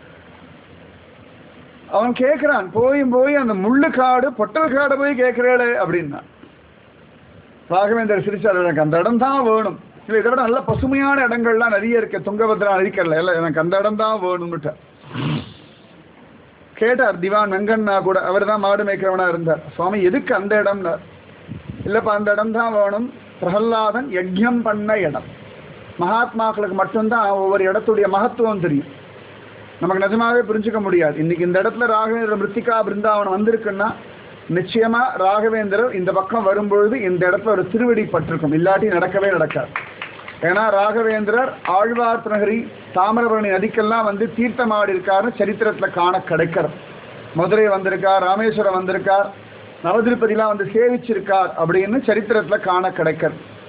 அவன் கேட்கிறான் போயும் போய் அந்த முள்ளு காடு பொட்டல் காடு போய் கேட்கிறேளே அப்படின்னா ராகவேந்தர் சிரிச்சார் எனக்கு அந்த இடம் தான் வேணும் இல்லை இதை விட நல்ல பசுமையான இடங்கள்லாம் நிறைய இருக்கு துங்கபத்ரா நதிக்கல்ல இல்லை எனக்கு அந்த இடம் தான் வேணும்னுட்டு கேட்டார் திவான் வெங்கண்ணா கூட அவர் தான் மாடு மேய்க்கிறவனா இருந்தார் சுவாமி எதுக்கு அந்த இடம்னா இல்லப்பா அந்த இடம் தான் வேணும் பிரகல்லாதன் யஜ்யம் பண்ண இடம் மகாத்மாக்களுக்கு மட்டும்தான் ஒவ்வொரு இடத்துடைய மகத்துவம் தெரியும் நமக்கு நிஜமாவே புரிஞ்சுக்க முடியாது இன்னைக்கு இந்த இடத்துல ராகவேந்திர மிருத்திகா பிருந்தாவனம் வந்திருக்குன்னா நிச்சயமா ராகவேந்திரர் இந்த பக்கம் வரும்பொழுது இந்த இடத்துல ஒரு திருவடி பட்டிருக்கும் இல்லாட்டி நடக்கவே நடக்காது ஏன்னா ராகவேந்திரர் ஆழ்வார் நகரி தாமிரபரணி நதிக்கெல்லாம் வந்து தீர்த்தமாடி இருக்காருன்னு சரித்திரத்துல காண கிடைக்கிறது மதுரை வந்திருக்கார் ராமேஸ்வரம் வந்திருக்கார் நவதிருப்பதிலாம் வந்து சேவிச்சிருக்கார் அப்படின்னு சரித்திரத்துல காண கிடைக்கிறது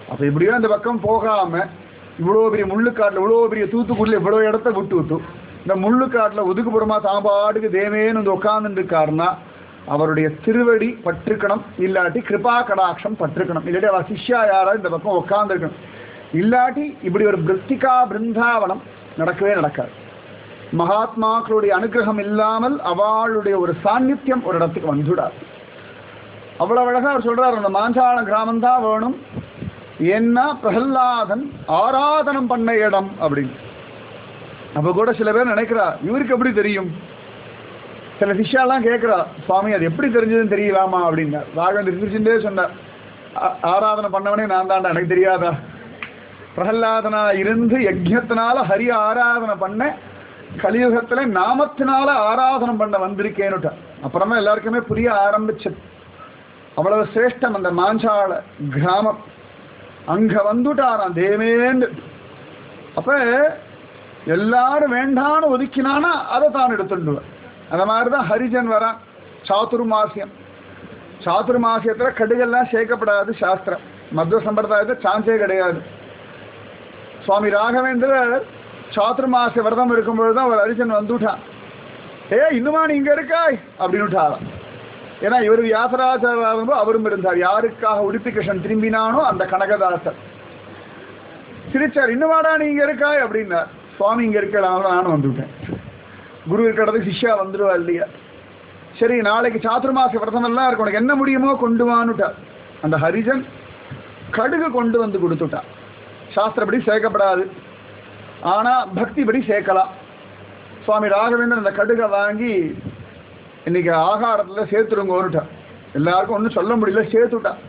அப்ப இப்படியோ இந்த பக்கம் போகாம இவ்வளோ பெரிய முள்ளுக்காட்டில் இவ்வளோ பெரிய தூத்துக்குடியில் இவ்வளோ இடத்த விட்டு விட்டு இந்த முள்ளுக்காட்டில் ஒதுக்குப்புறமா சாம்பாடுக்கு தேவேன்னு வந்து உட்கார்ந்துட்டு இருக்காருன்னா அவருடைய திருவடி பற்றுக்கணும் இல்லாட்டி கிருபா கடாட்சம் பற்றுக்கணும் இல்லாட்டி அவர் சிஷ்யா யாராவது இந்த பக்கம் உட்கார்ந்துருக்கணும் இல்லாட்டி இப்படி ஒரு பிருத்திகா பிருந்தாவனம் நடக்கவே நடக்காது மகாத்மாக்களுடைய அனுகிரகம் இல்லாமல் அவளுடைய ஒரு சாநித்தியம் ஒரு இடத்துக்கு வந்துடாது அவ்வளவு அழகா அவர் சொல்றார் அந்த மாஞ்சால கிராமம் தான் வேணும் ஏன்னா பிரகல்லாதன் ஆராதனம் பண்ண இடம் அப்படின்னு அப்ப கூட சில பேர் நினைக்கிறா இவருக்கு எப்படி தெரியும் சில சிஷ்யாலாம் கேட்கிறா சுவாமி அது எப்படி தெரிஞ்சதுன்னு தெரியலாமா அப்படின்னா ராகவன் திருச்சிண்டே சொன்னார் "ஆ- ஆராதனை பண்ணவனே நான் தான்டா எனக்கு தெரியாதா பிரகல்லாதனா இருந்து யஜ்யத்தினால ஹரி ஆராதனை பண்ண கலியுகத்துல நாமத்தினால ஆராதனை பண்ண வந்திருக்கேன்னுட்டா அப்புறமா எல்லாருக்குமே புரிய ஆரம்பிச்சது அவ்வளவு சிரேஷ்டம் அந்த மாஞ்சால கிராமம் அங்க வந்துட்டாராம் தேவேந்து அப்ப எல்லாரும் வேண்டான்னு ஒதுக்கினானா அதை தான் எடுத்துடுவேன் அந்த மாதிரி தான் ஹரிஜன் வரான் சாதுர்மாசியம் சாதுர்மாசியத்துல கடுகெல்லாம் சேர்க்கப்படாது சாஸ்திரம் மத்வ சம்பிரதாயத்தை சான்ஸே கிடையாது சுவாமி ராகவேந்திரர் சாதுர்மாச விரதம் இருக்கும்பொழுது தான் ஒரு அரிசன் வந்துட்டான் ஏ இன்னுமா நீ இங்க இருக்காய் அப்படின்னு விட்டாராம் ஏன்னா இவர் வியாசராஜாரும் அவரும் இருந்தார் யாருக்காக உடுப்பி கிருஷ்ணன் திரும்பினானோ அந்த கனகதாசர் சிரிச்சார் இன்னுமாடா நீ இங்க இருக்காய் அப்படின்னார் சுவாமி இங்க இருக்கலாம் நானும் வந்துவிட்டேன் குரு இருக்கிற இடத்துக்கு சிஷ்யா வந்துடுவா இல்லையா சரி நாளைக்கு சாதுர்மாச விரதம் எல்லாம் இருக்கு உனக்கு என்ன முடியுமோ கொண்டு வான்னுட்டார் அந்த ஹரிஜன் கடுகு கொண்டு வந்து கொடுத்துட்டான் சாஸ்திரப்படி சேர்க்கப்படாது ஆனா பக்திபடி சேர்க்கலாம் சுவாமி ராகவேந்திரன் அந்த கடுகை வாங்கி இன்னைக்கு ஆகாரத்துல சேர்த்துருங்கோன்னுட்டான் எல்லாருக்கும் ஒன்றும் சொல்ல முடியல சேர்த்துட்டான்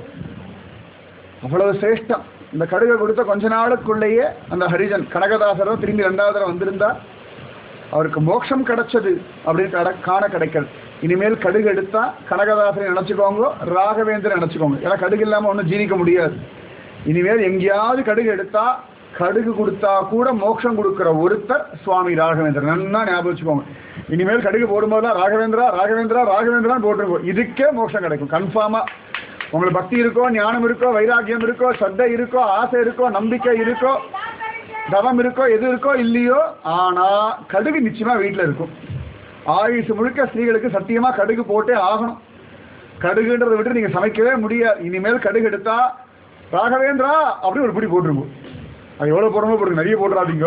அவ்வளவு சிரேஷ்டம் இந்த கடுகை கொடுத்த கொஞ்ச நாளுக்குள்ளேயே அந்த ஹரிஜன் கனகதாசரோ திரும்பி ரெண்டாவது தடவை வந்திருந்தா அவருக்கு மோட்சம் கிடைச்சது அப்படின்னு கட காண கிடைக்கல் இனிமேல் கடுகு எடுத்தா கனகதாசரை நினைச்சுக்கோங்க ராகவேந்திரன் நினைச்சுக்கோங்க ஏன்னா கடுகு இல்லாம ஒன்றும் ஜீவிக்க முடியாது இனிமேல் எங்கேயாவது கடுகு எடுத்தா கடுகு கொடுத்தா கூட மோட்சம் கொடுக்கிற ஒருத்தர் சுவாமி ராகவேந்திரன் நல்லா ஞாபகம் வச்சுக்கோங்க இனிமேல் கடுகு போடும்போதெல்லாம் ராகவேந்திரா ராகவேந்திரா ராகவேந்திரான்னு போட்டுருக்கோம் இதுக்கே மோட்சம் கிடைக்கும் கன்ஃபார்மா உங்களுக்கு பக்தி இருக்கோ ஞானம் இருக்கோ வைராக்கியம் இருக்கோ சத்தை இருக்கோ ஆசை இருக்கோ நம்பிக்கை இருக்கோ தவம் இருக்கோ எது இருக்கோ இல்லையோ ஆனா கடுகு நிச்சயமா வீட்டில் இருக்கும் ஆயுசு முழுக்க ஸ்திரீகளுக்கு சத்தியமா கடுகு போட்டே ஆகணும் கடுகுன்றதை விட்டு நீங்க சமைக்கவே முடியாது இனிமேல் கடுகு எடுத்தா ராகவேந்திரா அப்படி ஒரு பிடி போட்டுருங்க அது எவ்வளவு போடுறமோ போடுங்க நிறைய போடுறாதீங்க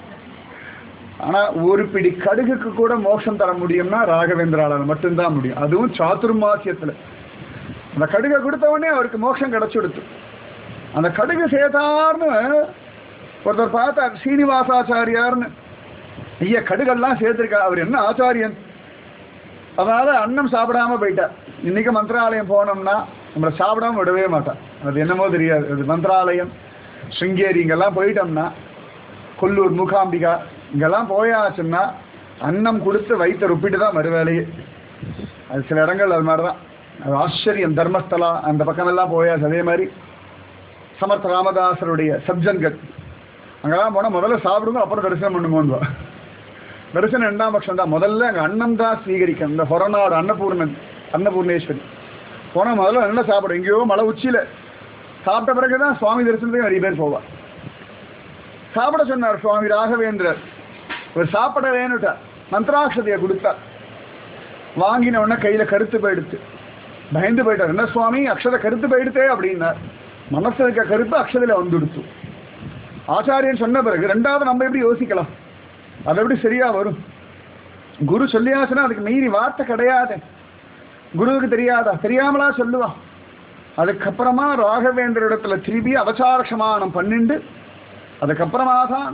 ஆனா ஒரு பிடி கடுகுக்கு கூட மோட்சம் தர முடியும்னா ராகவேந்திரால மட்டும்தான் முடியும் அதுவும் சாதுர்மாசியத்துல அந்த கடுகை கொடுத்த உடனே அவருக்கு மோட்சம் கிடைச்சு கொடுத்து அந்த கடுகு சேதார்னு ஒருத்தர் பார்த்தார் சீனிவாசாச்சாரியார்னு ஐயா கடுகெல்லாம் சேர்த்திருக்கா அவர் என்ன ஆச்சாரியன் அதனால அன்னம் சாப்பிடாம போயிட்டார் இன்னைக்கு மந்திராலயம் போனோம்னா நம்மளை சாப்பிடாம விடவே மாட்டான் அது என்னமோ தெரியாது அது மந்திராலயம் ஸ்ருங்கேரி இங்கெல்லாம் போயிட்டோம்னா கொல்லூர் மூகாம்பிகா இங்கெல்லாம் போயாச்சுன்னா அன்னம் கொடுத்து வயிற்றை ருப்பிட்டு தான் மறுவேலையே அது சில இடங்கள் அது மாதிரி தான் அது ஆச்சரியம் தர்மஸ்தலா அந்த பக்கமெல்லாம் போயாச்சு அதே மாதிரி சமர்த்த ராமதாசருடைய சப்ஜன்கள் அங்கெல்லாம் போனால் முதல்ல சாப்பிடுங்க அப்புறம் தரிசனம் பண்ணுங்கோன்னு தரிசனம் ரெண்டாம் பட்சம் தான் முதல்ல அங்கே அன்னம் தான் ஸ்வீகரிக்கும் இந்த ஹொரநாடு அன்னபூர்ணன் அன்னபூர்ணேஸ்வரி போனால் முதல்ல நல்லா சாப்பிடும் எங்கேயோ மலை உச்சியில் சாப்பிட்ட பிறகு தான் சுவாமி தரிசனத்துக்கு நிறைய பேர் போவார் சாப்பிட சொன்னார் சுவாமி ராகவேந்திரர் ஒரு சாப்பிட வேணுட்டார் மந்திராட்சதையை கொடுத்தார் வாங்கின உடனே கையில் கருத்து போயிடுத்து பயந்து போயிட்டார் என்ன சுவாமி அக்ஷதை கருத்து போயிடுத்தே அப்படின்னார் மனசு இருக்க கருத்து அக்ஷதையில் வந்துடுத்து ஆச்சாரியன் சொன்ன பிறகு ரெண்டாவது நம்ம எப்படி யோசிக்கலாம் அது எப்படி சரியா வரும் குரு சொல்லியாச்சுன்னா அதுக்கு மீறி வார்த்தை கிடையாது குருவுக்கு தெரியாதா தெரியாமலா சொல்லுவான் அதுக்கப்புறமா ராகவேந்திர இடத்துல திரும்பி அவசாரக்ஷமானம் பண்ணிண்டு அதுக்கப்புறமா தான்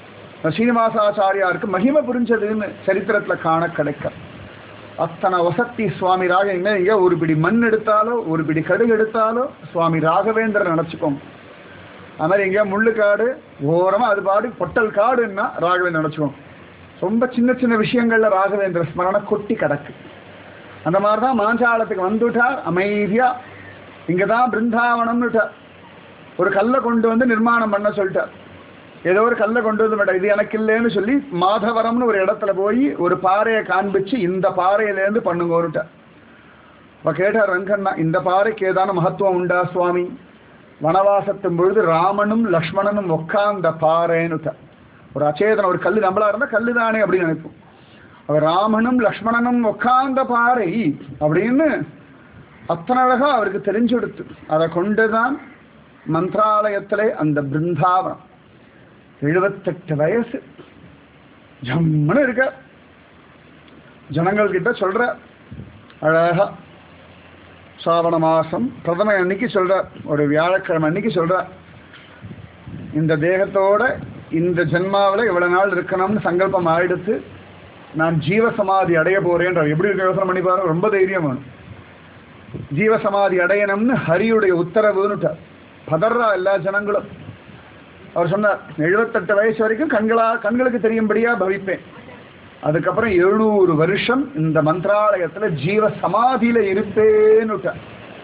ஸ்ரீனிவாசாச்சாரியாருக்கு மகிமை புரிஞ்சதுன்னு சரித்திரத்துல காண கிடைக்க அத்தனை வசத்தி சுவாமி ராகவேந்திரன் இங்க ஒரு பிடி மண் எடுத்தாலோ ஒரு பிடி கடுகு எடுத்தாலோ சுவாமி ராகவேந்திரன் நினைச்சுக்கோங்க அது மாதிரி எங்கேயா முள்ளுக்காடு ஓரமா அது பாடு பொட்டல் காடுன்னா ராகவேந்திரன் நினைச்சுக்கோங்க ரொம்ப சின்ன சின்ன விஷயங்கள்ல ராகவேந்திர ஸ்மரண கொட்டி கிடக்கு அந்த மாதிரி தான் மாஞ்சாலத்துக்கு வந்துட்டார் அமைதியா இங்கே தான் பிருந்தாவனம்னுட்டார் ஒரு கல்லை கொண்டு வந்து நிர்மாணம் பண்ண சொல்லிட்டார் ஏதோ ஒரு கல்லை கொண்டு வந்து மேடம் இது எனக்கு இல்லைன்னு சொல்லி மாதவரம்னு ஒரு இடத்துல போய் ஒரு பாறையை காண்பிச்சு இந்த பாறையிலேருந்து பண்ணுங்கோருட்டார் அப்போ கேட்டார் ரங்கண்ணா இந்த பாறைக்கு ஏதான மகத்துவம் உண்டா சுவாமி வனவாசத்தின் பொழுது ராமனும் லக்ஷ்மணனும் உட்கார்ந்த பாறைன்னு ஒரு அச்சேதன ஒரு கல்லு நம்மளா இருந்தா கல்லு தானே அப்படின்னு நினைப்போம் அவர் ராமனும் லக்ஷ்மணனும் உட்கார்ந்த பாறை அப்படின்னு அத்தனை அழகா அவருக்கு தெரிஞ்சு கொடுத்து அதை கொண்டுதான் மந்திராலயத்திலே அந்த பிருந்தாவனம் எழுபத்தெட்டு வயசு ஜம்முன்னு இருக்க ஜனங்கள் கிட்ட சொல்ற அழகா சாவண மாசம் பிரதம அன்னைக்கு சொல்ற ஒரு வியாழக்கிழமை அன்னைக்கு சொல்ற இந்த தேகத்தோட இந்த ஜென்மாவில் இவ்வளவு நாள் இருக்கணும்னு சங்கல்பம் ஆயிடுத்து நான் ஜீவசமாதி அடைய போறேன்ற எப்படி இருக்க யோசனை பண்ணி பாருங்க ரொம்ப தைரியம் வேணும் ஜீவசமாதி அடையணும்னு ஹரியுடைய உத்தரவுன்னுட்டார் பதறா எல்லா ஜனங்களும் அவர் சொன்னார் எழுபத்தெட்டு வயசு வரைக்கும் கண்களா கண்களுக்கு தெரியும்படியா பவிப்பேன் அதுக்கப்புறம் எழுநூறு வருஷம் இந்த மந்திராலயத்துல ஜீவ சமாதியில இருப்பேன்னுட்டார்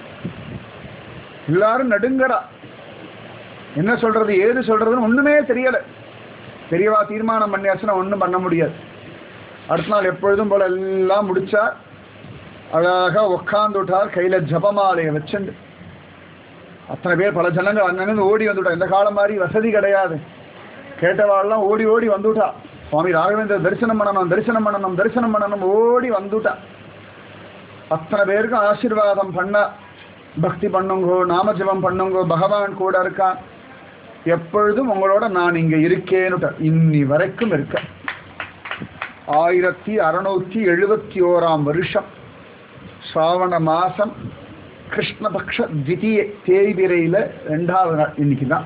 எல்லாரும் நடுங்கறா என்ன சொல்றது ஏது சொல்றதுன்னு ஒண்ணுமே தெரியல பெரியவா தீர்மானம் பண்ணியாச்சுன்னா ஒண்ணும் பண்ண முடியாது அடுத்த நாள் எப்பொழுதும் போல எல்லாம் முடிச்சா அழகா உட்காந்துட்டார் கையில ஜபமாலையை வச்சுண்டு அத்தனை பேர் பல ஜனங்கள் அங்கங்க ஓடி வந்துட்டா இந்த காலம் மாதிரி வசதி கிடையாது கேட்டவாள்லாம் ஓடி ஓடி வந்துட்டா சுவாமி ராகவேந்திர தரிசனம் பண்ணணும் தரிசனம் பண்ணணும் தரிசனம் பண்ணணும் ஓடி வந்துட்டா அத்தனை பேருக்கும் ஆசீர்வாதம் பண்ண பக்தி பண்ணுங்கோ நாமஜபம் பண்ணுங்கோ பகவான் கூட இருக்கான் எப்பொழுதும் உங்களோட நான் இங்க இருக்கேன்னுட்ட இன்னி வரைக்கும் இருக்க ஆயிரத்தி அறுநூத்தி எழுபத்தி ஓராம் வருஷம் ஸ்ராவண மாசம் கிருஷ்ணபக்ஷ திதிய தேய்பிரையில் ரெண்டாவது நாள் இன்னைக்கு தான்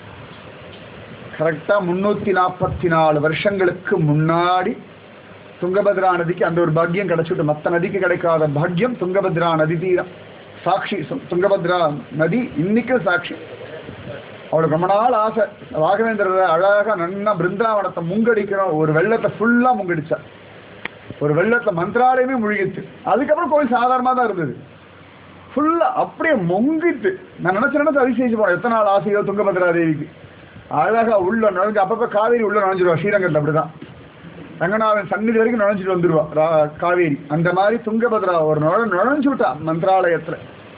கரெக்டாக முந்நூற்றி நாற்பத்தி நாலு வருஷங்களுக்கு முன்னாடி துங்கபத்ரா நதிக்கு அந்த ஒரு பாக்கியம் கிடைச்சிட்டு மற்ற நதிக்கு கிடைக்காத பாக்கியம் துங்கபத்ரா நதி தீரம் சாட்சி சு- துங்கபத்ரா நதி இன்னைக்கும் சாட்சி அவளுக்கு ரொம்ப நாள் ஆசை ராகவேந்திரர் அழகா நன்னா பிருந்தாவனத்தை முங்கடிக்கணும் ஒரு வெள்ளத்தை ஃபுல்லா முங்கடிச்சா ஒரு வெள்ளத்தை மந்திராலயமே முழுகிச்சு அதுக்கப்புறம் கோயில் சாதாரணமாக தான் இருந்தது ஃபுல்லா அப்படியே முங்கிட்டு நான் நினைச்ச நினைச்சு அதிசயிச்சு போனேன் எத்தனை நாள் ஆசையோ துங்கபத்ரா தேவிக்கு அழகா உள்ள நுழைஞ்சு அப்பப்போ காவேரி உள்ள நுழைஞ்சிருவா ஸ்ரீரங்கத்தில் அப்படிதான் ரங்கநாதன் சந்நிதி வரைக்கும் நுழைஞ்சிட்டு வந்துருவா ரா- காவேரி அந்த மாதிரி துங்கபத்ரா ஒரு நுழ நுழைஞ்சு விட்டா மந்திராலயத்துல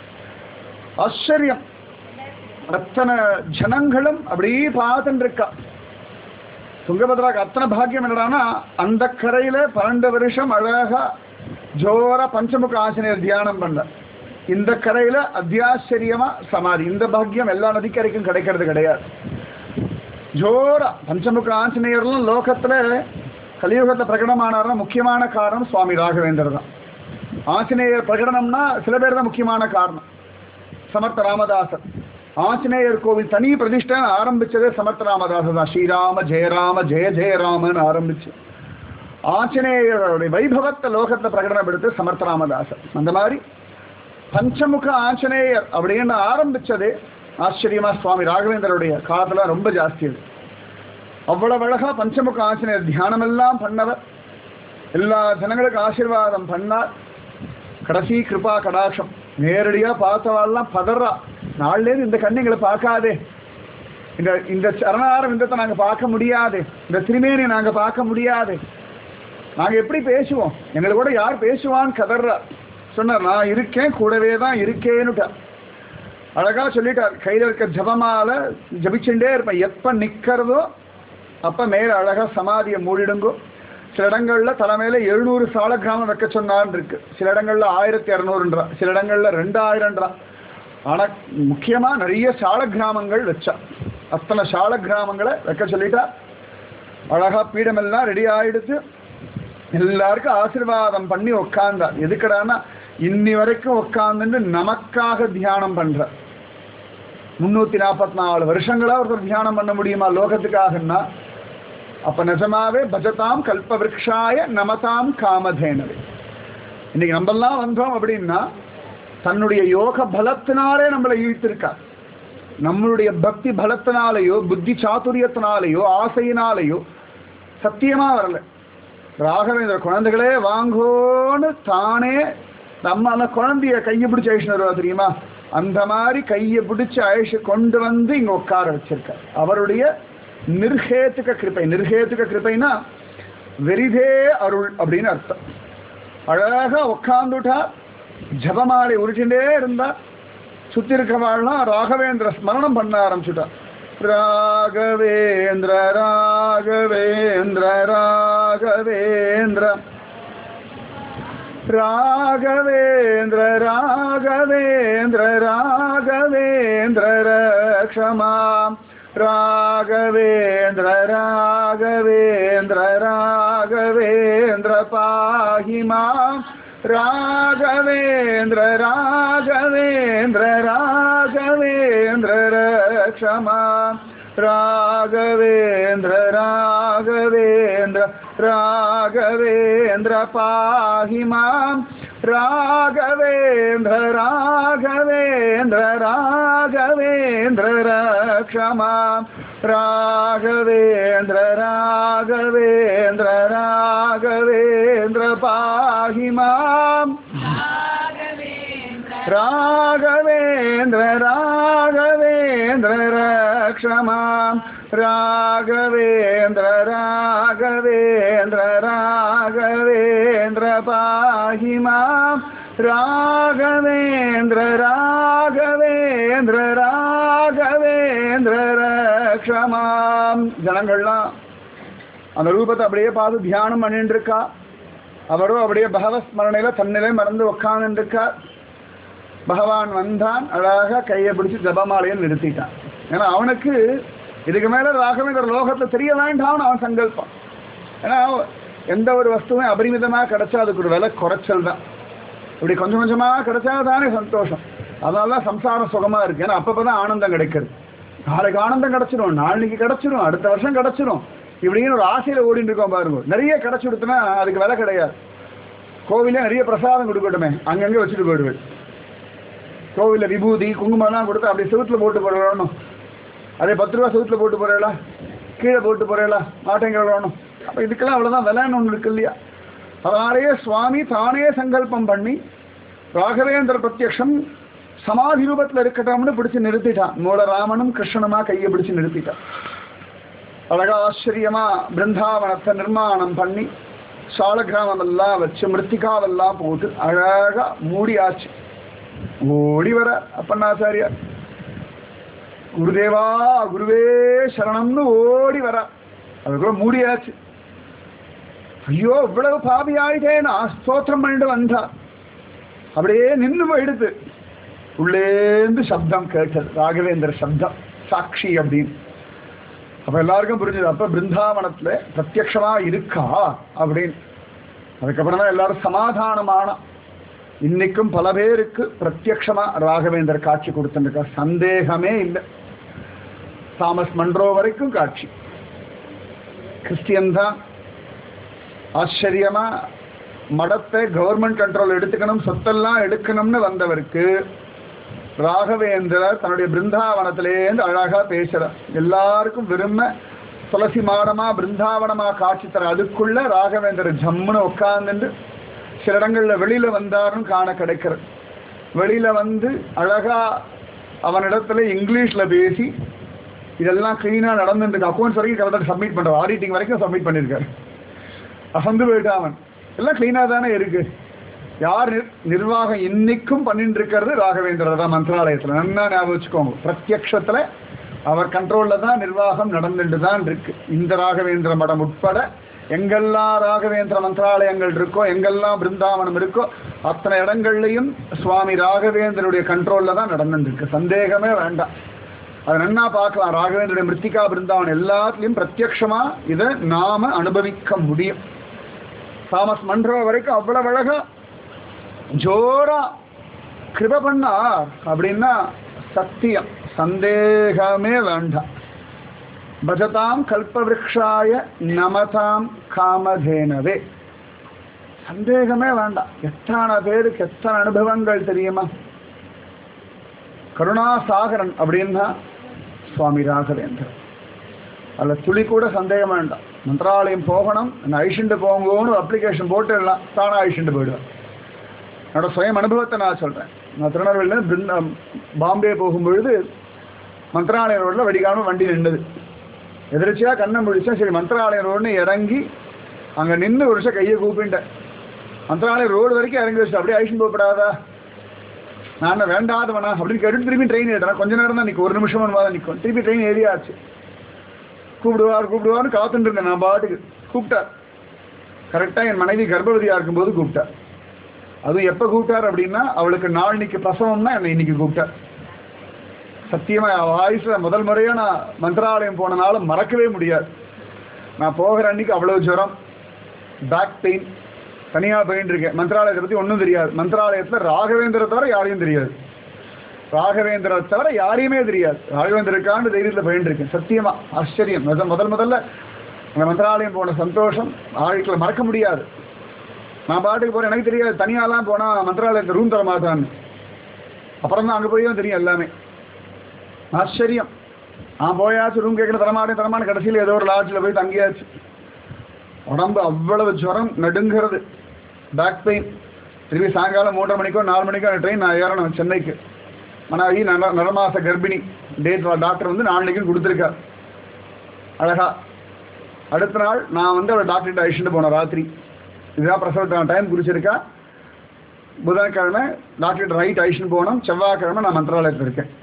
ஆச்சரியம் அத்தனை ஜனங்களும் அப்படியே பார்த்துட்டு இருக்கா துங்கபத்ராக்கு அத்தனை பாக்கியம் என்னடான்னா அந்த கரையில பன்னெண்டு வருஷம் அழகா ஜோரா பஞ்சமுக ஆஞ்சநேயர் தியானம் பண்ண இந்த கரையில அத்தியாச்சரியமா சமாதி இந்த பாக்கியம் எல்லா நதிக்கரைக்கும் கிடைக்கிறது கிடையாது ஜோரா பஞ்சமுக ஆஞ்சநேயர்லாம் லோகத்துல கலியுகத்தை பிரகடனமானார்னா முக்கியமான காரணம் சுவாமி ராகவேந்தர் தான் ஆஞ்சநேயர் பிரகடனம்னா சில பேர் தான் முக்கியமான காரணம் சமர்த்த ராமதாசர் ஆஞ்சநேயர் கோவில் தனி பிரதிஷ்டை ஆரம்பிச்சதே சமர்த்த ராமதாசர் தான் ஸ்ரீராம ஜெயராம ஜெய ஜெயராமன்னு ஆரம்பிச்சு ஆஞ்சநேயருடைய வைபவத்தை லோகத்தை பிரகடனப்படுத்து சமர்த்த ராமதாசர் அந்த மாதிரி பஞ்சமுக ஆஞ்சநேயர் அப்படின்னு ஆரம்பிச்சதே ஆச்சரியமா சுவாமி ராகவேந்தருடைய காலத்துல ரொம்ப ஜாஸ்தி அது அவ்வளவு அழகா பஞ்சமுக ஆஞ்சநேயர் தியானமெல்லாம் பண்ணவர் எல்லா ஜனங்களுக்கும் ஆசீர்வாதம் பண்ணார் கடைசி கிருபா கடாட்சம் நேரடியா பார்த்தவாள்லாம் பதறா நாள்லேருந்து இந்த கண்ணுங்களை பார்க்காதே இந்த இந்த சரணார விந்தத்தை நாங்க பார்க்க முடியாது இந்த திருமேனியை நாங்க பார்க்க முடியாது நாங்க எப்படி பேசுவோம் எங்களை கூட யார் பேசுவான்னு கதறா சொன்னார் நான் இருக்கேன் கூடவே தான் இருக்கேன்னுட்டார் அழகா சொல்லிட்டார் கையில இருக்க ஜபமால ஜபிச்சுட்டே இருப்பேன் எப்ப நிக்கிறதோ அப்ப மேல அழகா சமாதியை மூடிடுங்கோ சில இடங்கள்ல தலைமையில எழுநூறு சால கிராமம் வைக்க சொன்னான்னு இருக்கு சில இடங்கள்ல ஆயிரத்தி இரநூறுன்றா சில இடங்கள்ல ரெண்டாயிரம்ன்றா ஆனா முக்கியமா நிறைய சால கிராமங்கள் வச்சா அத்தனை சால கிராமங்களை வைக்க சொல்லிட்டா அழகா பீடமெல்லாம் ரெடி ஆயிடுச்சு எல்லாருக்கும் ஆசீர்வாதம் பண்ணி உட்கார்ந்தா எதுக்கடான்னா இன்னி வரைக்கும் உட்கார்ந்துட்டு நமக்காக தியானம் பண்ற முன்னூத்தி நாற்பத்தி நாலு வருஷங்களா ஒருத்தர் தியானம் பண்ண முடியுமா லோகத்துக்காகன்னா அப்ப நிஜமாவே பஜதாம் கல்பவிருக்ஷாய நமதாம் காமதேனவே இன்னைக்கு நம்மெல்லாம் வந்தோம் அப்படின்னா தன்னுடைய யோக பலத்தினாலே நம்மளை ஈர்த்திருக்கா நம்மளுடைய பக்தி பலத்தினாலேயோ புத்தி சாதுரியத்தினாலேயோ ஆசையினாலேயோ சத்தியமா வரல ராகவேந்திர குழந்தைகளே வாங்கோன்னு தானே நம்ம அந்த குழந்தைய கையை பிடிச்சி அழிச்சுன்னு வருவா தெரியுமா அந்த மாதிரி கையை பிடிச்சு அழிச்சு கொண்டு வந்து இங்க உட்கார வச்சிருக்கார் அவருடைய நிர்ஹேத்துக கிருபை நிர்ஹேத்துக கிருபைனா வெரிதே அருள் அப்படின்னு அர்த்தம் அழகா உட்காந்துட்டா ஜபமாலை உருட்டிண்டே இருந்தா சுத்தி இருக்கவாள்லாம் ராகவேந்திர ஸ்மரணம் பண்ண ஆரம்பிச்சுட்டா ராகவேந்திர ராகவேந்திர ராகவேந்திர ராகவேந்திர ராகவேந்திர ராகவேந்திர ரக்ஷமா ராகவேந்திர ராகவேந்திர ராகவேந்திர பாஹி மாம் ராகவேந்திர ராகவேந்திர ராகவேந்திர ரக்ஷமா ராகவேந்திர ராகவேந்திர ராகவேந்திர பாஹி மாம் ராகவேந்திர ராகவேந்திர ராகவேந்திர ரக்ஷமா ராகவேந்திர ராகவேந்திர ராகவேந்திர பாஹி மாம் ராகவேந்திர ராகவேந்திர ரக்ஷமாம் ராகவேந்திர ராகவேந்திர ராகவேந்திர பாஹி மாம் ராகவேந்திர ராகவேந்திர ராகவேந்திர ரக்ஷமாம் ஜனங்கள்லாம் அந்த ரூபத்தை அப்படியே பார்த்து தியானம் பண்ணிட்டு இருக்கா அவரும் அப்படியே பகவஸ்மரணையில தன்னிலை மறந்து உட்கார்ந்து இருக்கா பகவான் வந்தான் அழகா கையை பிடிச்சு ஜபமாலையை நிறுத்திட்டான் ஏன்னா அவனுக்கு இதுக்கு மேல ராகவேந்திர லோகத்தை தெரிய வேண்டாம்னு அவன் சங்கல்பம் ஏன்னா எந்த ஒரு வஸ்துவும் அபரிமிதமா கிடைச்சா அதுக்கு ஒரு விலை குறைச்சல் தான் இப்படி கொஞ்சம் கொஞ்சமா கிடைச்சா தானே சந்தோஷம் அதனால தான் சம்சாரம் சுகமா இருக்கு ஏன்னா அப்பப்பதான் ஆனந்தம் கிடைக்கிறது நாளைக்கு ஆனந்தம் கிடைச்சிரும் நாளைக்கு கிடைச்சிரும் அடுத்த வருஷம் கிடைச்சிரும் இப்படின்னு ஒரு ஆசையில ஓடிட்டு இருக்கோம் பாருங்க நிறைய கிடைச்சு கொடுத்தனா அதுக்கு விலை கிடையாது கோவிலே நிறைய பிரசாதம் கொடுக்கட்டுமே அங்கங்க வச்சுட்டு போயிடுவேன் கோவில்ல விபூதி குங்குமம்லாம் கொடுத்து அப்படியே செவுத்துல போட்டு போடணும் அதே பத்து ரூபா செவுத்துல போட்டு போறீங்களா கீழே போட்டு போறீங்களா மாட்டேங்கிறணும் அப்ப இதுக்கெல்லாம் அவ்வளவுதான் விலைன்னு ஒண்ணு இருக்கு இல்லையா அதனாலேயே சுவாமி தானே சங்கல்பம் பண்ணி ராகவேந்திர பிரத்யக்ஷம் சமாதி ரூபத்துல இருக்கட்டும்னு பிடிச்சு நிறுத்திட்டான் மூலராமனும் கிருஷ்ணனுமா கையை பிடிச்சு நிறுத்திட்டான் அழகா ஆச்சரியமா பிருந்தாவனத்தை நிர்மாணம் பண்ணி சாலகிராமம் எல்லாம் வச்சு மிருத்திகாவெல்லாம் போட்டு அழகா மூடியாச்சு ஓடி வர அப்பண்ணாச்சாரியார் குருதேவா குருவே சரணம்னு ஓடி வர அதுக்குள்ள மூடியாச்சு ஐயோ இவ்வளவு பாவி ஆயிட்டேனா ஸ்தோத்திரம் பண்ணிட்டு வந்தா அப்படியே நின்று போயிடுது உள்ளேந்து சப்தம் கேட்டது ராகவேந்திர சப்தம் சாட்சி அப்படின்னு அப்ப எல்லாருக்கும் புரிஞ்சது அப்ப பிருந்தாவனத்துல பிரத்யக்ஷமா இருக்கா அப்படின்னு அதுக்கப்புறம் தான் எல்லாரும் சமாதானமான இன்னைக்கும் பல பேருக்கு பிரத்யக்ஷமா ராகவேந்தர் காட்சி கொடுத்துருக்கா சந்தேகமே இல்லை தாமஸ் மன்றோ வரைக்கும் காட்சி கிறிஸ்டியன் தான் ஆச்சரியமா மடத்தை கவர்மெண்ட் கண்ட்ரோல் எடுத்துக்கணும் சொத்தெல்லாம் எடுக்கணும்னு வந்தவருக்கு ராகவேந்திரர் தன்னுடைய பிருந்தாவனத்திலேருந்து அழகா பேசுறார் எல்லாருக்கும் விரும்ப துளசி மாடமா பிருந்தாவனமா காட்சி தர அதுக்குள்ள ராகவேந்திரர் ஜம்முன்னு உட்கார்ந்துட்டு சில இடங்கள்ல வெளியில வந்தாருன்னு காண கிடைக்கிறது வெளியில வந்து அழகா அவனிடத்துல இங்கிலீஷ்ல பேசி இதெல்லாம் கிளீனா நடந்துட்டு அக்கௌண்ட்ஸ் வரைக்கும் கரெக்டாக சப்மிட் பண்ற ஆடிட்டிங் வரைக்கும் சப்மிட் பண்ணியிருக்காரு அசந்து போயிட்டான் அவன் எல்லாம் கிளீனா தானே இருக்கு யார் நிர்- நிர்வாகம் இன்னைக்கும் பண்ணிட்டு இருக்கிறது ராகவேந்திரர் தான் மந்திராலயத்துல நல்லா ஞாபகம் வச்சுக்கோங்க பிரத்யக்ஷத்துல அவர் கண்ட்ரோல்ல தான் நிர்வாகம் நடந்துட்டு தான் இருக்கு இந்த ராகவேந்திர மடம் உட்பட எங்கெல்லாம் ராகவேந்திர மந்திராலயங்கள் இருக்கோ எங்கெல்லாம் பிருந்தாவனம் இருக்கோ அத்தனை இடங்கள்லையும் சுவாமி ராகவேந்திரனுடைய கண்ட்ரோல்ல தான் நடந்துட்டு இருக்கு சந்தேகமே வேண்டாம் அதை நன்னா பார்க்கலாம் ராகவேந்திரனுடைய மிருத்திகா பிருந்தாவனம் எல்லாத்துலயும் பிரத்யக்ஷமா இதை நாம அனுபவிக்க முடியும் தாமஸ் மன்றோ வரைக்கும் அவ்வளவு அழகா ஜோரா கிருப பண்ணார் அப்படின்னா சத்தியம் சந்தேகமே வேண்டாம் பஜதாம் கல்பவிருக்ஷாய நமதாம் காமதேனவே சந்தேகமே வேண்டாம் எத்தனை பேருக்கு எத்தனை அனுபவங்கள் தெரியுமா கருணாசாகரன் அப்படின்னா சுவாமி ராகவேந்திரன் அதில் துளி கூட சந்தேகம் வேண்டாம் மந்திராலயம் போகணும் நான் ஐஷண்டு போங்கன்னு அப்ளிகேஷன் போட்டு எல்லாம் தானாக ஐஷண்டு போயிடுவேன் என்னோட சுயம் அனுபவத்தை நான் சொல்கிறேன் நான் திருநெல்வேலியில் பிருந்த பாம்பே போகும்பொழுது மந்திராலயம் ரோட்டில் வெடிக்காமல் வண்டி நின்றுது எதிர்ச்சியாக கண்ணை முடிச்சா சரி மந்திராலயம் ரோடுன்னு இறங்கி அங்கே நின்று ஒரு விஷயம் கையை கூப்பிட்டேன் மந்திராலயம் ரோடு வரைக்கும் இறங்கி வச்சு அப்படியே ஐஷன் போகப்படாதா நான் என்ன வேண்டாதவனா அப்படின்னு கேட்டு திரும்பி ட்ரெயின் ஏறுறேன் கொஞ்ச நேரம் தான் நிற்கும் ஒரு நிமிஷம் தான் நிற்கும் திருப்பி ட்ரெயின் ஏறியாச்சு கூப்பிடுவார் கூப்பிடுவார்னு காத்துட்டு இருந்தேன் நான் பாட்டுக்கு கூப்பிட்டார் கரெக்டாக என் மனைவி கர்ப்பவதியாக இருக்கும்போது கூப்பிட்டார் அதுவும் எப்போ கூப்பிட்டார் அப்படின்னா அவளுக்கு நாளைக்கு பிரசவம்னா என்னை இன்னைக்கு கூப்பிட்டார் சத்தியமா என் ஆயுசுல முதல் முறையா நான் மந்திராலயம் போனனால மறக்கவே முடியாது நான் போகிற அன்னைக்கு அவ்வளவு ஜுரம் பேக் பெயின் தனியா போயிட்டு இருக்கேன் மந்திராலயத்தை பத்தி ஒன்றும் தெரியாது மந்திராலயத்துல ராகவேந்திர தவிர யாரையும் தெரியாது ராகவேந்திர தவிர யாரையுமே தெரியாது ராகவேந்திர இருக்கான்னு தைரியத்தில் போயிட்டு இருக்கேன் சத்தியமா ஆச்சரியம் முதல் முதல் முதல்ல அந்த மந்திராலயம் போன சந்தோஷம் வாழ்க்கையில மறக்க முடியாது நான் பாட்டுக்கு போறேன் எனக்கு தெரியாது தனியாலாம் போனா மந்திராலயத்தை ரூம் தர மாட்டான்னு அப்புறம் தான் அங்கே போய் தான் தெரியும் எல்லாமே ஆச்சரியம் நான் போயாச்சு ரூம் கேட்கல தரமாட்டேன் தரமாட்டேன் கடைசியில் ஏதோ ஒரு லாட்ஜில் போய் தங்கியாச்சு உடம்பு அவ்வளவு ஜுரம் நடுங்கிறது பேக் பெயின் திரும்பி சாயங்காலம் மூன்றரை மணிக்கோ நாலு மணிக்கோ ட்ரெயின் நான் ஏறணும் சென்னைக்கு மனைவி நர நரமாச கர்ப்பிணி டேட் டாக்டர் வந்து நாளைக்கும் கொடுத்துருக்கார் அழகா அடுத்த நாள் நான் வந்து அவளை டாக்டர்கிட்ட அழிச்சுட்டு போனேன் ராத்திரி இதுதான் பிரசவத்துக்கான டைம் குறிச்சிருக்கா புதன்கிழமை டாக்டர் ரைட் அழிச்சுட்டு போனோம் செவ்வாய்க்கிழமை நான் மந்திராலயத்தில் இருக்கேன்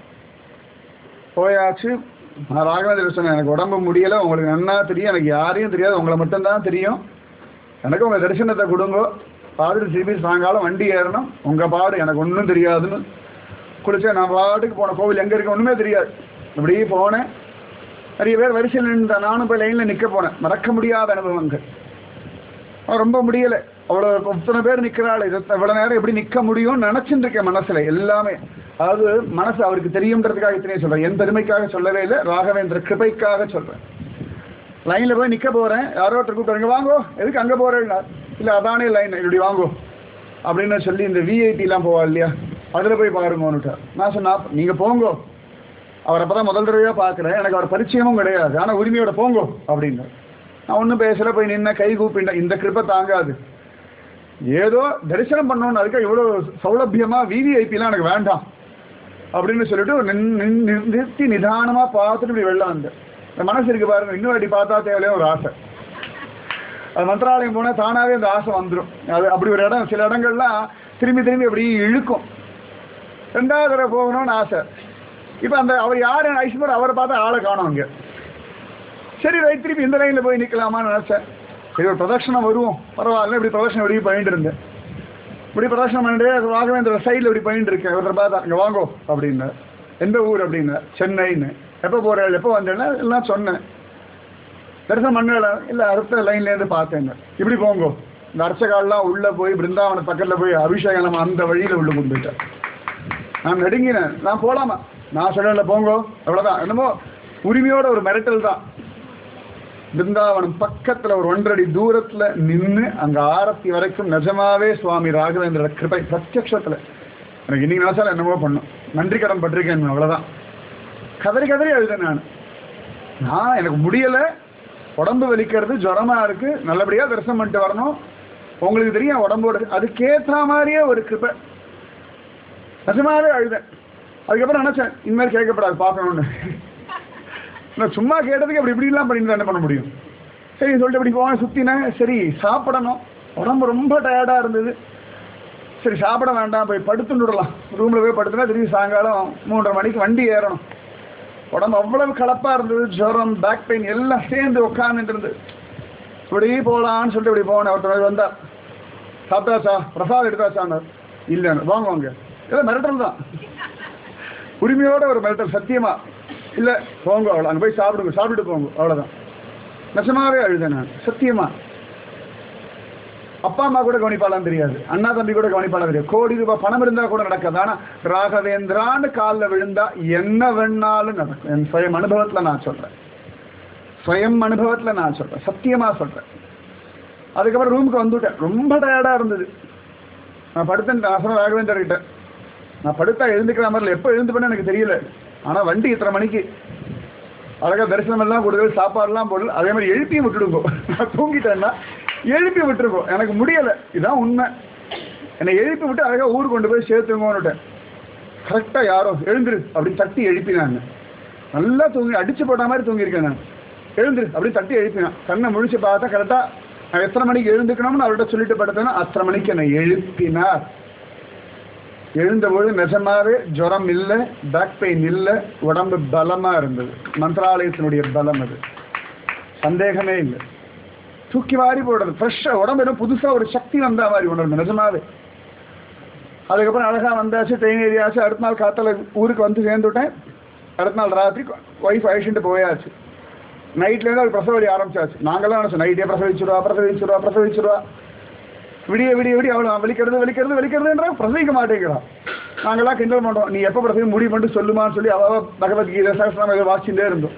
போயாச்சு நான் ராகவேந்திர சொன்னேன் எனக்கு உடம்பு முடியலை உங்களுக்கு நன்னா தெரியும் எனக்கு யாரையும் தெரியாது உங்களை மட்டும்தான் தெரியும் எனக்கு உங்கள் தரிசனத்தை கொடுங்கோ பார்த்துட்டு திரும்பி சாயங்காலம் வண்டி ஏறணும் உங்கள் பாடு எனக்கு ஒன்றும் தெரியாதுன்னு குளிச்சேன் நான் பாட்டுக்கு போன கோவில் எங்கே இருக்க ஒன்றுமே தெரியாது இப்படியே போனேன் நிறைய பேர் வரிசையில் நின்ற நானும் போய் லைனில் நிற்க போனேன் மறக்க முடியாத அனுபவங்கள் ஆனால் ரொம்ப முடியலை அவ்வளோ இத்தனை பேர் நிற்கிறாள் இது இவ்வளோ நேரம் எப்படி நிற்க முடியும்னு நினச்சிட்டு இருக்கேன் மனசில் எல்லாமே அதாவது மனசு அவருக்கு தெரியுன்றதுக்காக இத்தனையே சொல்கிறேன் என் பெருமைக்காக சொல்லவே இல்லை ராகவேந்திர கிருபைக்காக சொல்கிறேன் லைனில் போய் நிற்க போகிறேன் யாரோ ஒருத்தர் கூப்பிட்டு வாங்கோ எதுக்கு அங்கே போகிறேன்னா இல்லை அதானே லைன் இப்படி வாங்கோ அப்படின்னு சொல்லி இந்த விஐடிலாம் போவா இல்லையா அதில் போய் பாருங்கன்னுட்டார் நான் சொன்னா நீங்கள் போங்கோ அவர் அப்போ தான் முதல் தடவையாக பார்க்குறேன் எனக்கு அவர் பரிச்சயமும் கிடையாது ஆனால் உரிமையோட போங்கோ அப்படின்னார் நான் ஒன்றும் பேசல போய் நின்ன கை கூப்பிட்டேன் இந்த கிருப்பை தாங்காது ஏதோ தரிசனம் பண்ணணும்னு அதுக்கு இவ்வளோ சௌலபியமாக விவிஐபிலாம் எனக்கு வேண்டாம் அப்படின்னு சொல்லிட்டு நின்- நின்- நின்- நிறுத்தி நிதானமாக பார்த்துட்டு இப்படி வெளில வந்தேன் இந்த மனசு இருக்கு பாருங்க இன்னும் அப்படி பார்த்தா தேவையில்லையே ஒரு ஆசை அது மந்திராலயம் போனால் தானாகவே அந்த ஆசை வந்துடும் அது அப்படி ஒரு இடம் சில இடங்கள்லாம் திரும்பி திரும்பி அப்படி இழுக்கும் ரெண்டாவது தடவை போகணும்னு ஆசை இப்போ அந்த அவர் யார் ஐஸ்வர் அவரை பார்த்தா ஆளை காணோம் அங்கே சரி ரைட் திருப்பி இந்த லைனில் போய் நிற்கலாமான்னு நினச்சேன் சரி ஒரு பிரதட்சணம் வருவோம் பரவாயில்ல இப்படி பிரதட்சணம் இப்படி பண்ணிட்டு இருந்தேன் இப்படி பிரதட்சணம் பண்ணிட்டு ராகவேந்திர சைடில் இப்படி பண்ணிட்டு இருக்கேன் ஒருத்தர் பார்த்தா இங்கே வாங்கோ அப்படின்னார் எந்த ஊர் அப்படின்னார் சென்னைன்னு எப்போ போகிறேன் எப்போ வந்தேன்னா எல்லாம் சொன்னேன் தரிசனம் பண்ணல இல்லை அடுத்த லைன்லேருந்து பார்த்தேங்க இப்படி போங்கோ இந்த அர்ச்சகால்லாம் உள்ளே போய் பிருந்தாவன பக்கத்தில் போய் அபிஷேகம் நம்ம அந்த வழியில் உள்ள கொண்டு போயிட்டேன் நான் நடுங்கினேன் நான் போகலாமா நான் சொல்லல போங்கோ அவ்வளோதான் என்னமோ உரிமையோட ஒரு மிரட்டல் தான் பிருந்தாவனம் பக்கத்துல ஒரு ஒன்றரை தூரத்துல நின்று அங்க ஆரத்தி வரைக்கும் நிஜமாவே சுவாமி ராகவேந்திர கிருபை பிரத்யக்ஷத்துல எனக்கு இன்னைக்கு நினைச்சாலும் என்னமோ பண்ணும் நன்றி கடன் பட்டிருக்கேன் அவ்வளவுதான் கதறி கதறி அழுதேன் நான் நான் எனக்கு முடியல உடம்பு வலிக்கிறது ஜுரமா இருக்கு நல்லபடியா தரிசனம் பண்ணிட்டு வரணும் உங்களுக்கு தெரியும் உடம்போட அதுக்கேற்ற மாதிரியே ஒரு கிருபை நிஜமாவே அழுதேன் அதுக்கப்புறம் நினைச்சேன் இனிமேல் கேட்கப்படாது பார்க்கணும்னு நான் சும்மா கேட்டதுக்கு அப்படி இப்படிலாம் பண்ணிட்டு என்ன பண்ண முடியும் சரி சொல்லிட்டு இப்படி போவேன் சுற்றினேன் சரி சாப்பிடணும் உடம்பு ரொம்ப டயர்டாக இருந்தது சரி சாப்பிட வேண்டாம் போய் படுத்துன்னு விடலாம் ரூமில் போய் படுத்துனா திரும்பி சாயங்காலம் மூன்றரை மணிக்கு வண்டி ஏறணும் உடம்பு அவ்வளவு கலப்பாக இருந்தது ஜுரம் பேக் பெயின் எல்லாம் சேர்ந்து உட்காந்துட்டு இருந்தது இப்படி போகலான்னு சொல்லிட்டு இப்படி போனேன் ஒருத்தர் வந்தார் சாப்பிட்டாச்சா பிரசாதம் எடுத்தாச்சான்னார் இல்லைன்னு வாங்க வாங்க ஏதோ மிரட்டல் தான் உரிமையோட ஒரு மிரட்டல் சத்தியமா இல்லை போங்க அவ்வளோ அங்கே போய் சாப்பிடுங்க சாப்பிட்டுட்டு போங்க அவ்வளோதான் நிஜமாவே அழுதேன் நான் சத்தியமா அப்பா அம்மா கூட கவனிப்பாலாம் தெரியாது அண்ணா தம்பி கூட கவனிப்பாலாம் தெரியாது கோடி ரூபாய் பணம் இருந்தால் கூட நடக்காது ஆனால் ராகவேந்திரான்னு காலில் விழுந்தா என்ன வேணாலும் நடக்கும் என் சுயம் அனுபவத்தில் நான் சொல்கிறேன் சுயம் அனுபவத்தில் நான் சொல்கிறேன் சத்தியமாக சொல்கிறேன் அதுக்கப்புறம் ரூமுக்கு வந்துவிட்டேன் ரொம்ப டயர்டாக இருந்தது நான் படுத்தேன் நான் சொன்ன ராகவேந்தர் கிட்ட நான் படுத்தா எழுந்துக்கிற மாதிரி எப்போ எழுந்துப்பேன்னு எனக்கு தெரியல ஆனால் வண்டி இத்தனை மணிக்கு அழகாக தரிசனம் எல்லாம் கொடுக்குறது சாப்பாடுலாம் போடல அதே மாதிரி எழுப்பியும் விட்டுடுங்கோ நான் தூங்கிட்டேன்னா எழுப்பி விட்டுருக்கோம் எனக்கு முடியலை இதுதான் உண்மை என்னை எழுப்பி விட்டு அழகாக ஊர் கொண்டு போய் சேர்த்துங்கோன்னுட்டேன் கரெக்டாக யாரோ எழுந்துரு அப்படின்னு தட்டி எழுப்பினாங்க நல்லா தூங்கி அடிச்சு போட்ட மாதிரி தூங்கியிருக்கேன் நான் எழுந்துரு அப்படின்னு தட்டி எழுப்பினான் கண்ணை முழிச்சு பார்த்தா கரெக்டாக நான் எத்தனை மணிக்கு எழுந்துக்கணும்னு அவர்கிட்ட சொல்லிட்டு படுத்தேன்னா அத்தனை மணிக்கு என்னை எழுப்பினார் எழுந்தபோது நிஜமாவே ஜுரம் இல்லை பேக் பெயின் இல்லை உடம்பு பலமா இருந்தது மந்திராலயத்தினுடைய பலம் அது சந்தேகமே இல்லை தூக்கி வாரி போடுறது ஃப்ரெஷ்ஷாக உடம்பு என்ன புதுசாக ஒரு சக்தி வந்தா மாதிரி உணர்ந்து நிஜமாவே அதுக்கப்புறம் அழகா வந்தாச்சு ட்ரெயின் ஏறியாச்சு அடுத்த நாள் காத்தால ஊருக்கு வந்து சேர்ந்துட்டேன் அடுத்த நாள் ராத்திரி ஒய்ஃப் அழிச்சுட்டு போயாச்சு நைட்லேருந்து அது பிரசவ வலி ஆரம்பிச்சாச்சு நாங்களாம் நினச்சோம் நைட்டே பிரசவிச்சிருவா பிரசவிச்சிருவா பிரசவிச்சிருவா விடிய விடிய விடிய அவ்வளோ வலிக்கிறது வலிக்கிறது வலிக்கிறதுன்ற பிரசவிக்க மாட்டேங்கிறான் நாங்களாம் கிண்டல் பண்ணுறோம் நீ எப்போ பிரசவி முடிவு பண்ணிட்டு சொல்லுமான்னு சொல்லி அவ பகவத்கீதை சகசிரம் இதை வாசிச்சுட்டே இருந்தோம்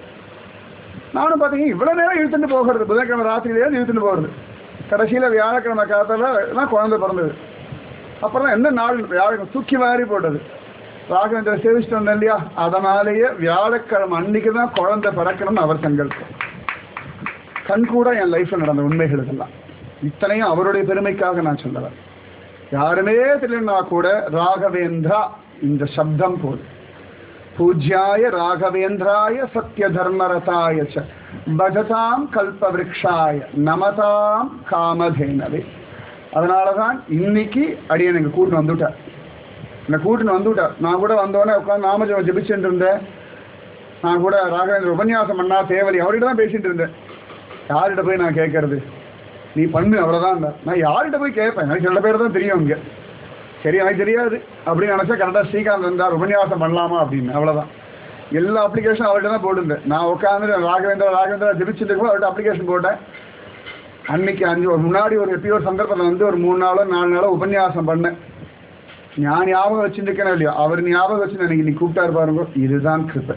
நானும் பார்த்தீங்க இவ்வளோ நேரம் இழுத்துட்டு போகிறது புதன்கிழமை ராத்திரியிலே இழுத்துட்டு போகிறது கடைசியில் வியாழக்கிழமை காலத்தில் தான் குழந்தை பிறந்தது அப்புறம் என்ன நாள் வியாழக்கிழமை தூக்கி வாரி போட்டது ராகவேந்திர சேவிச்சுட்டு வந்தேன் இல்லையா அதனாலேயே வியாழக்கிழமை அன்னைக்கு தான் குழந்தை பிறக்கணும்னு அவர் சங்கல்பம் கண் கூட என் லைஃப்பில் நடந்த உண்மைகள் இதெல்லாம் இத்தனையும் அவருடைய பெருமைக்காக நான் சொல்லலாம் யாருமே தெரியலனா கூட ராகவேந்திரா இந்த சப்தம் போதும் பூஜ்யாய ராகவேந்திராய சத்ய தர்மரதாய ச பஜதாம் கல்பவிருக்ஷாய நமதாம் காமதேனவே அதனால தான் இன்னைக்கு அடியன் எங்க கூட்டின்னு வந்துவிட்டார் என்னை கூட்டின்னு வந்துவிட்டார் நான் கூட வந்தோடனே உட்காந்து நாமஜபம் ஜபிச்சுட்டு இருந்தேன் நான் கூட ராகவேந்திர உபன்யாசம் பண்ணா தேவலி அவர்கிட்ட தான் பேசிட்டு இருந்தேன் யார்கிட்ட போய் நான் கேட்கறது நீ பண்ணு அவ்வளோதான் நான் யார்கிட்ட போய் கேட்பேன் எனக்கு சில பேர் தான் தெரியும் இங்கே சரி எனக்கு தெரியாது அப்படின்னு நினச்சா கரெக்டாக ஸ்ரீகாந்த் இருந்தார் உபன்யாசம் பண்ணலாமா அப்படின்னு அவ்வளோதான் எல்லா அப்ளிகேஷனும் அவர்கிட்ட தான் போட்டிருந்தேன் நான் உட்காந்து ராகவேந்திரா ராகவேந்திரா ஜெபிச்சுட்டு இருக்கும் அவர்கிட்ட அப்ளிகேஷன் போட்டேன் அன்னைக்கு அஞ்சு ஒரு முன்னாடி ஒரு எப்பயோ ஒரு சந்தர்ப்பத்தில் வந்து ஒரு மூணு நாளோ நாலு நாளோ உபன்யாசம் பண்ணேன் நான் ஞாபகம் வச்சுருக்கேனோ இல்லையோ அவர் ஞாபகம் வச்சு எனக்கு இன்னைக்கு கூப்பிட்டாரு பாருங்க இதுதான் கிருபை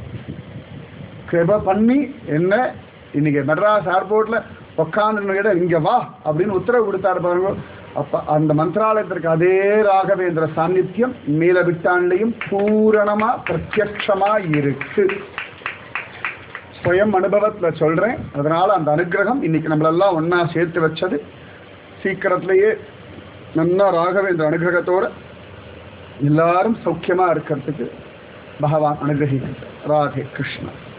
கிருபை பண்ணி என்ன இன்னைக்கு மெட்ராஸ் ஏர்போர்ட்ல உட்காந்து கேட்ட இங்க வா அப்படின்னு உத்தரவு கொடுத்தாரு பாருங்க அப்ப அந்த மந்திராலயத்திற்கு அதே ராகவேந்திர சாநித்தியம் மேலவிட்டாண்லையும் பூரணமா பிரத்யக்ஷமா இருக்கு ஸ்வயம் அனுபவத்துல சொல்றேன் அதனால அந்த அனுகிரகம் இன்னைக்கு நம்மளெல்லாம் ஒண்ணா சேர்த்து வச்சது சீக்கிரத்திலேயே நல்லா ராகவேந்திர அனுகிரகத்தோட எல்லாரும் சௌக்கியமா இருக்கிறதுக்கு பகவான் அனுகிரகிக்கிட்டு ராதே கிருஷ்ணா